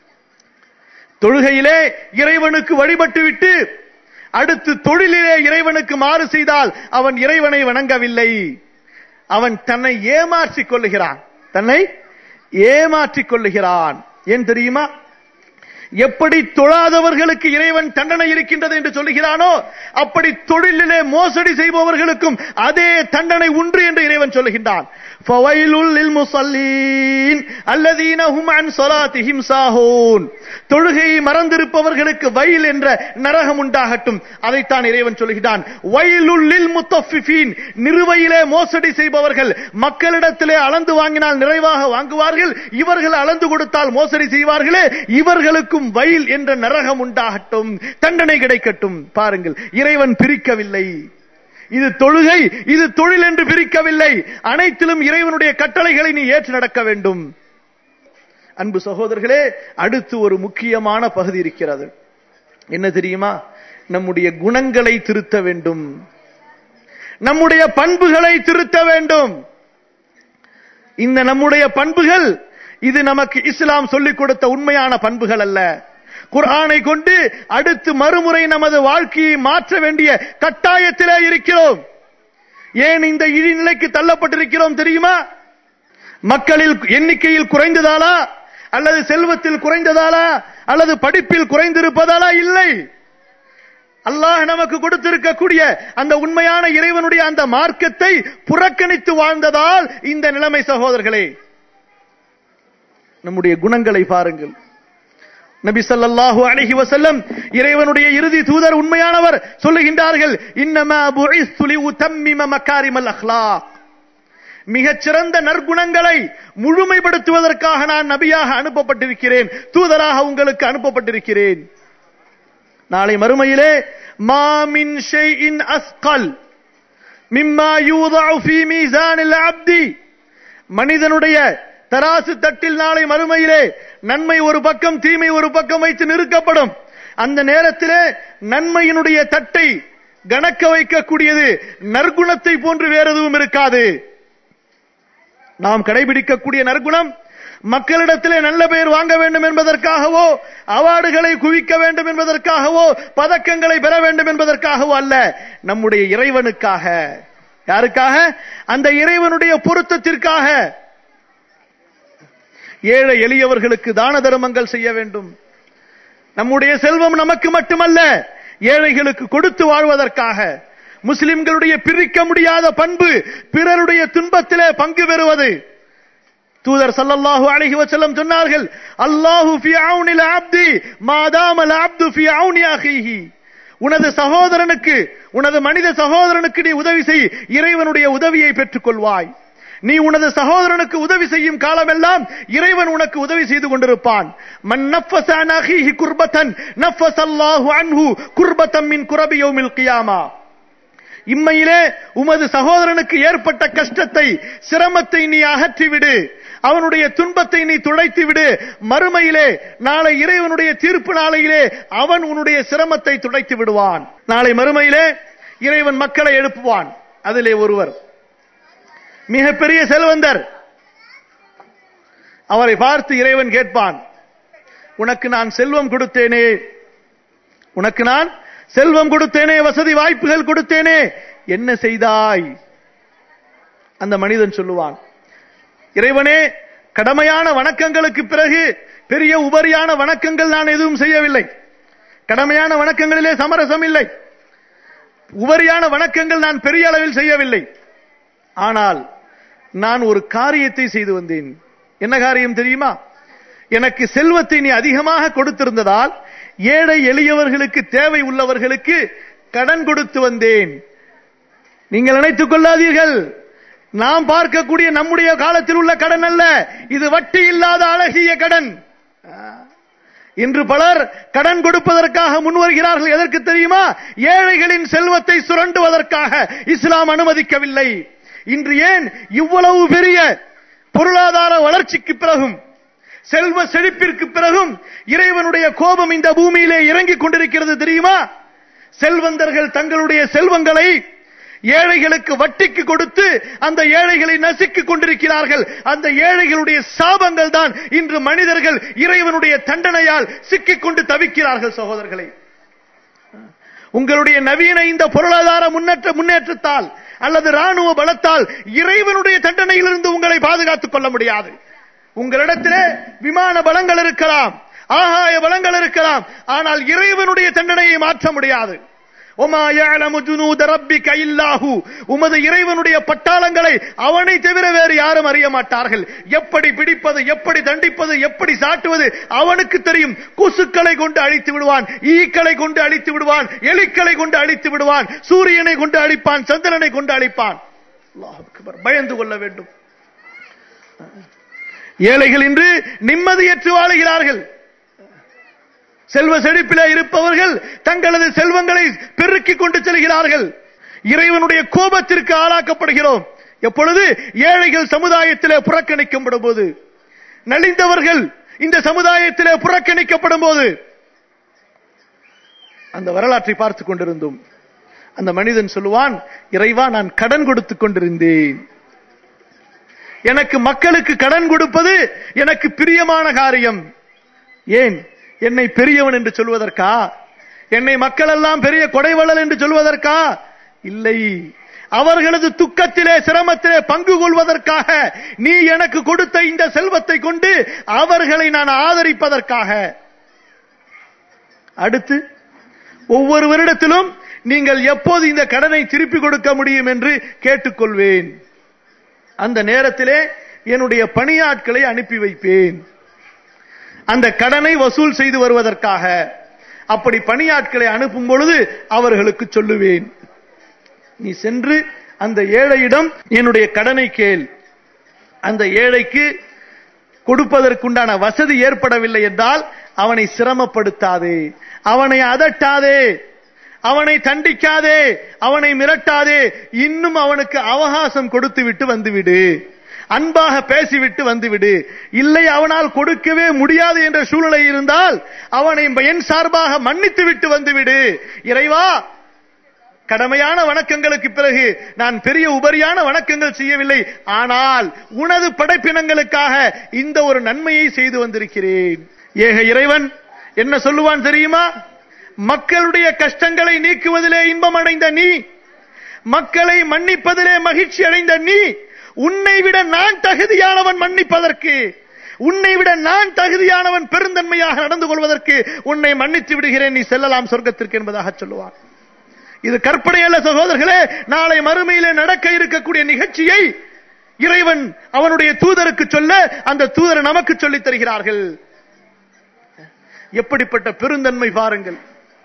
தொழுகையிலே இறைவனுக்கு வழிபட்டு விட்டு அடுத்து தொழிலிலே இறைவனுக்கு மாறு செய்தால் அவன் இறைவனை வணங்கவில்லை அவன் தன்னை ஏமாற்றிக் கொள்ளுகிறான் தன்னை ஏமாற்றிக் கொள்ளுகிறான் ஏன் தெரியுமா எப்படி தொழாதவர்களுக்கு இறைவன் தண்டனை இருக்கின்றது என்று சொல்லுகிறானோ அப்படி தொழிலிலே மோசடி செய்பவர்களுக்கும் அதே தண்டனை உண்டு என்று இறைவன் சொல்லுகின்றான் ஃபவைலுல் லில் முஸல்லீன் அல்லதீன ஹும் அன் ஸலாத்திஹிம் சாஹூன் தொழுகையை மறந்திருப்பவர்களுக்கு வயல் என்ற நரகம் உண்டாகட்டும் அதைத்தான் இறைவன் சொல்லுகிறான் வயலுல் லில் முத்தஃபிஃபீன் நிறுவையிலே மோசடி செய்பவர்கள் மக்களிடத்திலே அளந்து வாங்கினால் நிறைவாக வாங்குவார்கள் இவர்கள் அளந்து கொடுத்தால் மோசடி செய்வார்களே இவர்களுக்கும் வயல் என்ற நரகம் உண்டாகட்டும் தண்டனை கிடைக்கட்டும் பாருங்கள் இறைவன் பிரிக்கவில்லை இது தொழுகை இது தொழில் என்று பிரிக்கவில்லை அனைத்திலும் இறைவனுடைய கட்டளைகளை நீ ஏற்று நடக்க வேண்டும் அன்பு சகோதரர்களே அடுத்து ஒரு முக்கியமான பகுதி இருக்கிறது என்ன தெரியுமா நம்முடைய குணங்களை திருத்த வேண்டும் நம்முடைய பண்புகளை திருத்த வேண்டும் இந்த நம்முடைய பண்புகள் இது நமக்கு இஸ்லாம் சொல்லிக் கொடுத்த உண்மையான பண்புகள் அல்ல குர்ஆனை கொண்டு அடுத்து மறுமுறை நமது வாழ்க்கையை மாற்ற வேண்டிய கட்டாயத்திலே இருக்கிறோம் ஏன் இந்த இழிநிலைக்கு தள்ளப்பட்டிருக்கிறோம் தெரியுமா மக்களில் எண்ணிக்கையில் குறைந்ததாலா அல்லது செல்வத்தில் குறைந்ததாலா அல்லது படிப்பில் குறைந்திருப்பதாலா இல்லை அல்லாஹ் நமக்கு கொடுத்திருக்கக்கூடிய அந்த உண்மையான இறைவனுடைய அந்த மார்க்கத்தை புறக்கணித்து வாழ்ந்ததால் இந்த நிலைமை சகோதரர்களே நம்முடைய குணங்களை பாருங்கள் நபி ஸல்லல்லாஹு அலைஹி வஸல்லம் இறைவனுடைய இறுதி தூதர் உண்மையானவர் சொல்லுகின்றார்கள் இன்னமா புஇஸ்து லிஉதம்மிம மகாரிமல் அக்லாக் மிகச் சிறந்த நற்குணங்களை முழுமைப்படுத்துவதற்காக நான் நபியாக அனுப்பப்பட்டிருக்கிறேன் தூதராக உங்களுக்கு அனுப்பப்பட்டிருக்கிறேன் நாளை மறுமையிலே மாமின் ஷைஇன் அஸ்கல் மிம்மா யூதஉ ஃபீ மீசானில் அப்தி மனிதனுடைய தராசு தட்டில் நாளை மறுமையிலே நன்மை ஒரு பக்கம் தீமை ஒரு பக்கம் வைத்து நிறுக்கப்படும் அந்த நேரத்திலே நன்மையினுடைய தட்டை கணக்க வைக்கக்கூடியது நற்குணத்தை போன்று வேற எதுவும் இருக்காது நாம் கடைபிடிக்கக்கூடிய நற்குணம் மக்களிடத்திலே நல்ல பெயர் வாங்க வேண்டும் என்பதற்காகவோ அவார்டுகளை குவிக்க வேண்டும் என்பதற்காகவோ பதக்கங்களை பெற வேண்டும் என்பதற்காகவோ அல்ல நம்முடைய இறைவனுக்காக யாருக்காக அந்த இறைவனுடைய பொருத்தத்திற்காக ஏழை எளியவர்களுக்கு தான தர்மங்கள் செய்ய வேண்டும் நம்முடைய செல்வம் நமக்கு மட்டுமல்ல ஏழைகளுக்கு கொடுத்து வாழ்வதற்காக முஸ்லிம்களுடைய பிரிக்க முடியாத பண்பு பிறருடைய துன்பத்திலே பங்கு பெறுவது தூதர் ஸல்லல்லாஹு அலைஹி வஸல்லம் சொன்னார்கள் அல்லாஹு ஃபி அவுனில் அப்தி மாதாமல் அப்து ஃபி அவுனி அஹீஹி உனது சகோதரனுக்கு உனது மனித சகோதரனுக்கு நீ உதவி செய் இறைவனுடைய உதவியை பெற்றுக் கொள்வாய் நீ உனது சகோதரனுக்கு உதவி செய்யும் காலமெல்லாம் இறைவன் உனக்கு உதவி செய்து கொண்டிருப்பான் மன் நஃபஸ அன் அஹீஹி குர்பத்தன் நஃபஸ அல்லாஹு அன்ஹு குர்பத்தம் மின் குரபி யௌமில் கியாமா இம்மையிலே உமது சகோதரனுக்கு ஏற்பட்ட கஷ்டத்தை சிரமத்தை நீ அகற்றிவிடு அவனுடைய துன்பத்தை நீ துடைத்து விடு மறுமையிலே நாளை இறைவனுடைய தீர்ப்பு நாளையிலே அவன் உன்னுடைய சிரமத்தை துடைத்து விடுவான் நாளை மறுமையிலே இறைவன் மக்களை எழுப்புவான் அதிலே ஒருவர் மிகப்பெரிய செல்வந்தர் அவரை பார்த்து இறைவன் கேட்பான் உனக்கு நான் செல்வம் கொடுத்தேனே உனக்கு நான் செல்வம் கொடுத்தேனே வசதி வாய்ப்புகள் கொடுத்தேனே என்ன செய்தாய் அந்த மனிதன் சொல்லுவான் இறைவனே கடமையான வணக்கங்களுக்கு பிறகு பெரிய உபரியான வணக்கங்கள் நான் எதுவும் செய்யவில்லை கடமையான வணக்கங்களிலே சமரசம் இல்லை உபரியான வணக்கங்கள் நான் பெரிய அளவில் செய்யவில்லை ஆனால் நான் ஒரு காரியத்தை செய்து வந்தேன் என்ன காரியம் தெரியுமா எனக்கு செல்வத்தை நீ அதிகமாக கொடுத்திருந்ததால் ஏழை எளியவர்களுக்கு தேவை உள்ளவர்களுக்கு கடன் கொடுத்து வந்தேன் நீங்கள் நினைத்துக் கொள்ளாதீர்கள் நாம் பார்க்கக்கூடிய நம்முடைய காலத்தில் உள்ள கடன் அல்ல இது வட்டி இல்லாத அழகிய கடன் இன்று பலர் கடன் கொடுப்பதற்காக முன்வருகிறார்கள் எதற்கு தெரியுமா ஏழைகளின் செல்வத்தை சுரண்டுவதற்காக இஸ்லாம் அனுமதிக்கவில்லை இன்று ஏன் இவ்வளவு பெரிய பொருளாதார வளர்ச்சிக்கு பிறகும் செல்வ செழிப்பிற்கு பிறகும் இறைவனுடைய கோபம் இந்த பூமியிலே இறங்கிக் கொண்டிருக்கிறது தெரியுமா செல்வந்தர்கள் தங்களுடைய செல்வங்களை ஏழைகளுக்கு வட்டிக்கு கொடுத்து அந்த ஏழைகளை நசுக்கிக் கொண்டிருக்கிறார்கள் அந்த ஏழைகளுடைய சாபங்கள் தான் இன்று மனிதர்கள் இறைவனுடைய தண்டனையால் சிக்கிக் கொண்டு தவிக்கிறார்கள் சகோதரர்களை உங்களுடைய நவீன இந்த பொருளாதார முன்னேற்ற முன்னேற்றத்தால் அல்லது ராணுவ பலத்தால் இறைவனுடைய தண்டனையிலிருந்து உங்களை பாதுகாத்துக் கொள்ள முடியாது உங்களிடத்திலே விமான பலங்கள் இருக்கலாம் ஆகாய பலங்கள் இருக்கலாம் ஆனால் இறைவனுடைய தண்டனையை மாற்ற முடியாது உமது இறைவனுடைய பட்டாளங்களை அவனை தவிர வேறு யாரும் அறிய மாட்டார்கள் எப்படி பிடிப்பது எப்படி தண்டிப்பது எப்படி சாட்டுவது அவனுக்கு தெரியும் கொசுக்களை கொண்டு அழித்து விடுவான் ஈக்களை கொண்டு அழித்து விடுவான் எலிக்களை கொண்டு அழித்து விடுவான் சூரியனை கொண்டு அழிப்பான் சந்திரனை கொண்டு அழிப்பான் பயந்து கொள்ள வேண்டும் ஏழைகள் இன்று நிம்மதியற்று வாழுகிறார்கள் செல்வ செழிப்பிலே இருப்பவர்கள் தங்களது செல்வங்களை பெருக்கிக் கொண்டு செல்கிறார்கள் இறைவனுடைய கோபத்திற்கு ஆளாக்கப்படுகிறோம் எப்பொழுது ஏழைகள் சமுதாயத்திலே புறக்கணிக்கப்படும் போது நலிந்தவர்கள் இந்த சமுதாயத்திலே புறக்கணிக்கப்படும் போது அந்த வரலாற்றை பார்த்துக் கொண்டிருந்தோம் அந்த மனிதன் சொல்லுவான் இறைவா நான் கடன் கொடுத்துக் கொண்டிருந்தேன் எனக்கு மக்களுக்கு கடன் கொடுப்பது எனக்கு பிரியமான காரியம் ஏன் என்னை பெரியவன் என்று சொல்வதற்கா என்னை மக்கள் எல்லாம் பெரிய கொடைவள்ளல் என்று சொல்வதற்கா இல்லை அவர்களது துக்கத்திலே சிரமத்திலே பங்கு கொள்வதற்காக நீ எனக்கு கொடுத்த இந்த செல்வத்தை கொண்டு அவர்களை நான் ஆதரிப்பதற்காக அடுத்து ஒவ்வொரு வருடத்திலும் நீங்கள் எப்போது இந்த கடனை திருப்பி கொடுக்க முடியும் என்று கேட்டுக்கொள்வேன் அந்த நேரத்திலே என்னுடைய பணியாட்களை அனுப்பி வைப்பேன் அந்த கடனை வசூல் செய்து வருவதற்காக அப்படி பணியாட்களை அனுப்பும் பொழுது அவர்களுக்கு சொல்லுவேன் நீ சென்று அந்த ஏழையிடம் என்னுடைய கடனை கேள் அந்த ஏழைக்கு கொடுப்பதற்குண்டான வசதி ஏற்படவில்லை என்றால் அவனை சிரமப்படுத்தாதே அவனை அதட்டாதே அவனை தண்டிக்காதே அவனை மிரட்டாதே இன்னும் அவனுக்கு அவகாசம் கொடுத்து விட்டு வந்துவிடு அன்பாக பேசிவிட்டு வந்துவிடு இல்லை அவனால் கொடுக்கவே முடியாது என்ற சூழ்நிலை இருந்தால் அவனை என் சார்பாக மன்னித்து விட்டு வந்துவிடு இறைவா கடமையான வணக்கங்களுக்கு பிறகு நான் பெரிய உபரியான வணக்கங்கள் செய்யவில்லை ஆனால் உனது படைப்பினங்களுக்காக இந்த ஒரு நன்மையை செய்து வந்திருக்கிறேன் ஏக இறைவன் என்ன சொல்லுவான் தெரியுமா மக்களுடைய கஷ்டங்களை நீக்குவதிலே இன்பம் அடைந்த நீ மக்களை மன்னிப்பதிலே மகிழ்ச்சி அடைந்த நீ உன்னை விட நான் தகுதியானவன் மன்னிப்பதற்கு உன்னை விட நான் தகுதியானவன் பெருந்தன்மையாக நடந்து கொள்வதற்கு உன்னை மன்னித்து விடுகிறேன் நீ செல்லலாம் சொர்க்கத்திற்கு என்பதாக சொல்லுவான் இது கற்பனை அல்ல சகோதரர்களே நாளை மறுமையிலே நடக்க இருக்கக்கூடிய நிகழ்ச்சியை இறைவன் அவனுடைய தூதருக்கு சொல்ல அந்த தூதர் நமக்கு சொல்லித் தருகிறார்கள் எப்படிப்பட்ட பெருந்தன்மை பாருங்கள்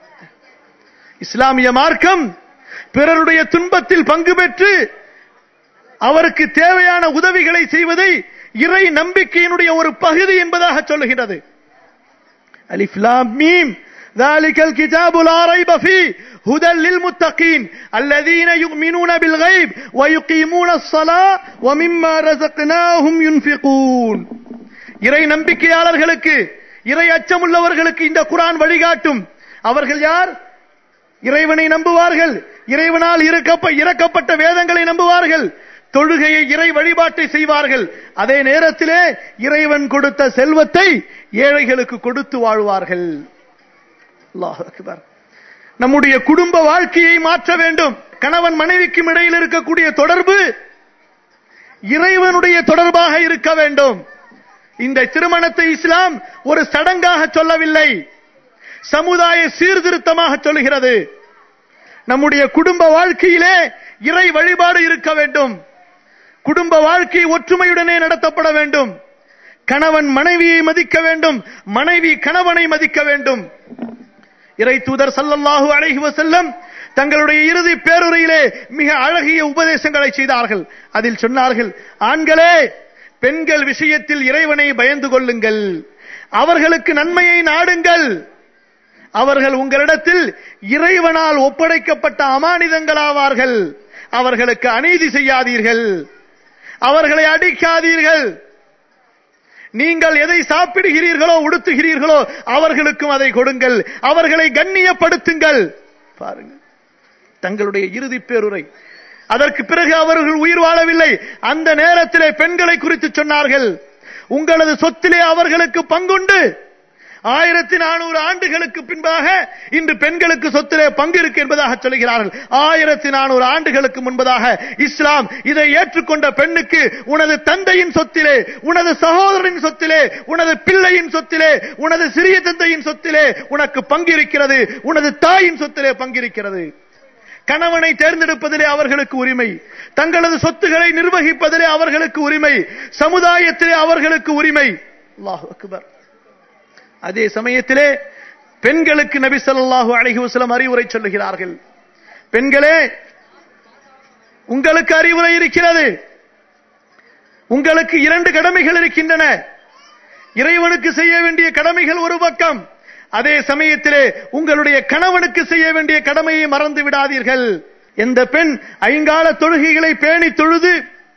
இஸ்லாமிய மார்க்கம் பிறருடைய துன்பத்தில் பங்கு பெற்று அவருக்கு தேவையான உதவிகளை செய்வதை இறை நம்பிக்கையினுடைய ஒரு பகுதி என்பதாக சொல்லுகிறது அலிஃப் லாம் மீம் ذلك الكتاب لا ريب فيه هدى للمتقين الذين يؤمنون بالغيب ويقيمون الصلاة ومما رزقناهم ينفقون இறை நம்பிக்கையாளர்களுக்கு இறை அச்சமுள்ளவர்களுக்கு இந்த குரான் வழிகாட்டும் அவர்கள் யார் இறைவனை நம்புவார்கள் இறைவனால் இருக்கப்ப- இறக்கப்பட்ட வேதங்களை நம்புவார்கள் தொழுகையை இறை வழிபாட்டை செய்வார்கள் அதே நேரத்திலே இறைவன் கொடுத்த செல்வத்தை ஏழைகளுக்கு கொடுத்து வாழ்வார்கள் அல்லாஹ் அக்பர் நம்முடைய குடும்ப வாழ்க்கையை மாற்ற வேண்டும் கணவன் மனைவிக்கும் இடையில் இருக்கக்கூடிய தொடர்பு இறைவனுடைய தொடர்பாக இருக்க வேண்டும் இந்த திருமணத்தை இஸ்லாம் ஒரு சடங்காக சொல்லவில்லை சமுதாய சீர்திருத்தமாக சொல்லுகிறது நம்முடைய குடும்ப வாழ்க்கையிலே இறை வழிபாடு இருக்க வேண்டும் குடும்ப வாழ்க்கை ஒற்றுமையுடனே நடத்தப்பட வேண்டும் கணவன் மனைவியை மதிக்க வேண்டும் மனைவி கணவனை மதிக்க வேண்டும் இறை தூதர் சல்லல்லாஹு அலைஹி வஸல்லம் தங்களுடைய இறுதி பேருரையிலே மிக அழகிய உபதேசங்களை செய்தார்கள் அதில் சொன்னார்கள் ஆண்களே பெண்கள் விஷயத்தில் இறைவனை பயந்து கொள்ளுங்கள் அவர்களுக்கு நன்மையை நாடுங்கள் அவர்கள் உங்களிடத்தில் இறைவனால் ஒப்படைக்கப்பட்ட அமானிதங்களாவார்கள் அவர்களுக்கு அநீதி செய்யாதீர்கள் அவர்களை அடிக்காதீர்கள் நீங்கள் எதை சாப்பிடுகிறீர்களோ உடுத்துகிறீர்களோ அவர்களுக்கும் அதை கொடுங்கள் அவர்களை கண்ணியப்படுத்துங்கள் பாருங்கள் தங்களுடைய இறுதி பேருரை அதற்கு பிறகு அவர்கள் உயிர் வாழவில்லை அந்த நேரத்திலே பெண்களை குறித்து சொன்னார்கள் உங்களது சொத்திலே அவர்களுக்கு பங்குண்டு ஆயிரத்தி நானூறு ஆண்டுகளுக்கு பின்பாக இன்று பெண்களுக்கு சொத்திலே பங்கு இருக்கு என்பதாக சொல்கிறார்கள் ஆயிரத்தி நானூறு ஆண்டுகளுக்கு முன்பதாக இஸ்லாம் இதை ஏற்றுக்கொண்ட பெண்ணுக்கு உனது தந்தையின் சொத்திலே உனது சகோதரனின் சொத்திலே உனது பிள்ளையின் சொத்திலே உனது சிறிய தந்தையின் சொத்திலே உனக்கு பங்கு இருக்கிறது உனது தாயின் சொத்திலே பங்கு இருக்கிறது கணவனை தேர்ந்தெடுப்பதிலே அவர்களுக்கு உரிமை தங்களது சொத்துக்களை நிர்வகிப்பதிலே அவர்களுக்கு உரிமை சமுதாயத்திலே அவர்களுக்கு உரிமை அல்லாஹ் அக்பர் அதே சமயத்திலே பெண்களுக்கு நபி ஸல்லல்லாஹு அலைஹி வஸல்லம் அறிவுரை சொல்லுகிறார்கள் பெண்களே உங்களுக்கு அறிவுரை இருக்கிறது உங்களுக்கு இரண்டு கடமைகள் இருக்கின்றன இறைவனுக்கு செய்ய வேண்டிய கடமைகள் ஒரு பக்கம் அதே சமயத்திலே உங்களுடைய கணவனுக்கு செய்ய வேண்டிய கடமையை மறந்து விடாதீர்கள் எந்த பெண் ஐங்கால தொழுகைகளை பேணி தொழுது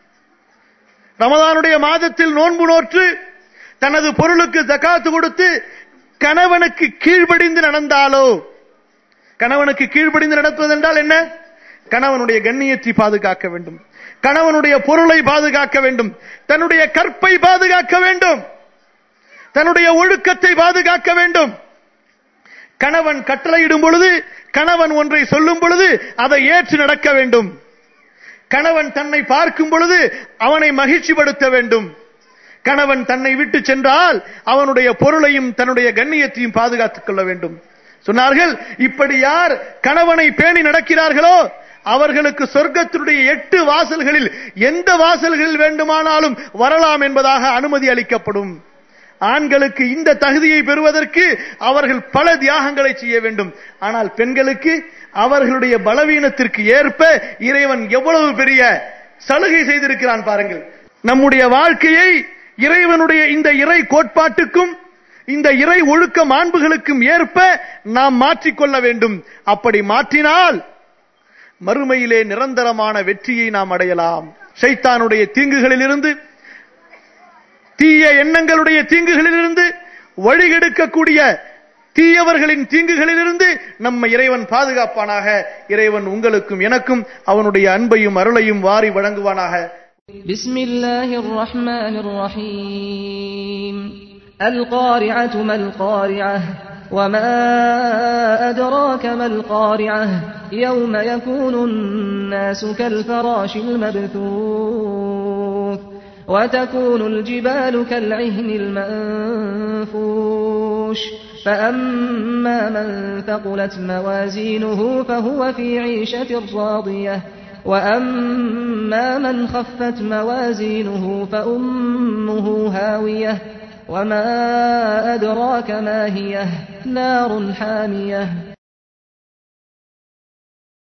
ரமதானுடைய மாதத்தில் நோன்பு நோற்று தனது பொருளுக்கு ஜகாத்து கொடுத்து கணவனுக்கு கீழ்ப்படிந்து நடந்தாலோ கணவனுக்கு கீழ்ப்படிந்து நடப்பது என்றால் என்ன கணவனுடைய கண்ணியத்தை பாதுகாக்க வேண்டும் கணவனுடைய பொருளை பாதுகாக்க வேண்டும் தன்னுடைய கற்பை பாதுகாக்க வேண்டும் தன்னுடைய ஒழுக்கத்தை பாதுகாக்க வேண்டும் கணவன் கட்டளையிடும் பொழுது கணவன் ஒன்றை சொல்லும் பொழுது அதை ஏற்று நடக்க வேண்டும் கணவன் தன்னை பார்க்கும் பொழுது அவனை மகிழ்ச்சிப்படுத்த வேண்டும் கணவன் தன்னை விட்டு சென்றால் அவனுடைய பொருளையும் தன்னுடைய கண்ணியத்தையும் பாதுகாத்துக் கொள்ள வேண்டும் சொன்னார்கள் இப்படி யார் கணவனை பேணி நடக்கிறார்களோ அவர்களுக்கு சொர்க்கத்தினுடைய எட்டு வாசல்களில் எந்த வாசல்களில் வேண்டுமானாலும் வரலாம் என்பதாக அனுமதி அளிக்கப்படும் ஆண்களுக்கு இந்த தகுதியை பெறுவதற்கு அவர்கள் பல தியாகங்களை செய்ய வேண்டும் ஆனால் பெண்களுக்கு அவர்களுடைய பலவீனத்திற்கு ஏற்ப இறைவன் எவ்வளவு பெரிய சலுகை செய்திருக்கிறான் பாருங்கள் நம்முடைய வாழ்க்கையை இறைவனுடைய இந்த இறை கோட்பாட்டுக்கும் இந்த இறை ஒழுக்க மாண்புகளுக்கும் ஏற்ப நாம் மாற்றிக்கொள்ள வேண்டும் அப்படி மாற்றினால் மறுமையிலே நிரந்தரமான வெற்றியை நாம் அடையலாம் ஷைத்தானுடைய தீங்குகளிலிருந்து தீய எண்ணங்களுடைய தீங்குகளிலிருந்து வழிகெடுக்கக்கூடிய தீயவர்களின் தீங்குகளிலிருந்து நம்ம இறைவன் பாதுகாப்பானாக இறைவன் உங்களுக்கும் எனக்கும் அவனுடைய அன்பையும் அருளையும் வாரி வழங்குவானாக بسم الله الرحمن الرحيم القارعة ما القارعة وما أدراك ما القارعة يوم يكون الناس كالفراش المبثوث وتكون الجبال كالعهن المنفوش فأما من ثقلت موازينه فهو في عيشة راضية وأما من خفت موازينه فأمه هاوية وما أدراك ما هي نار حامية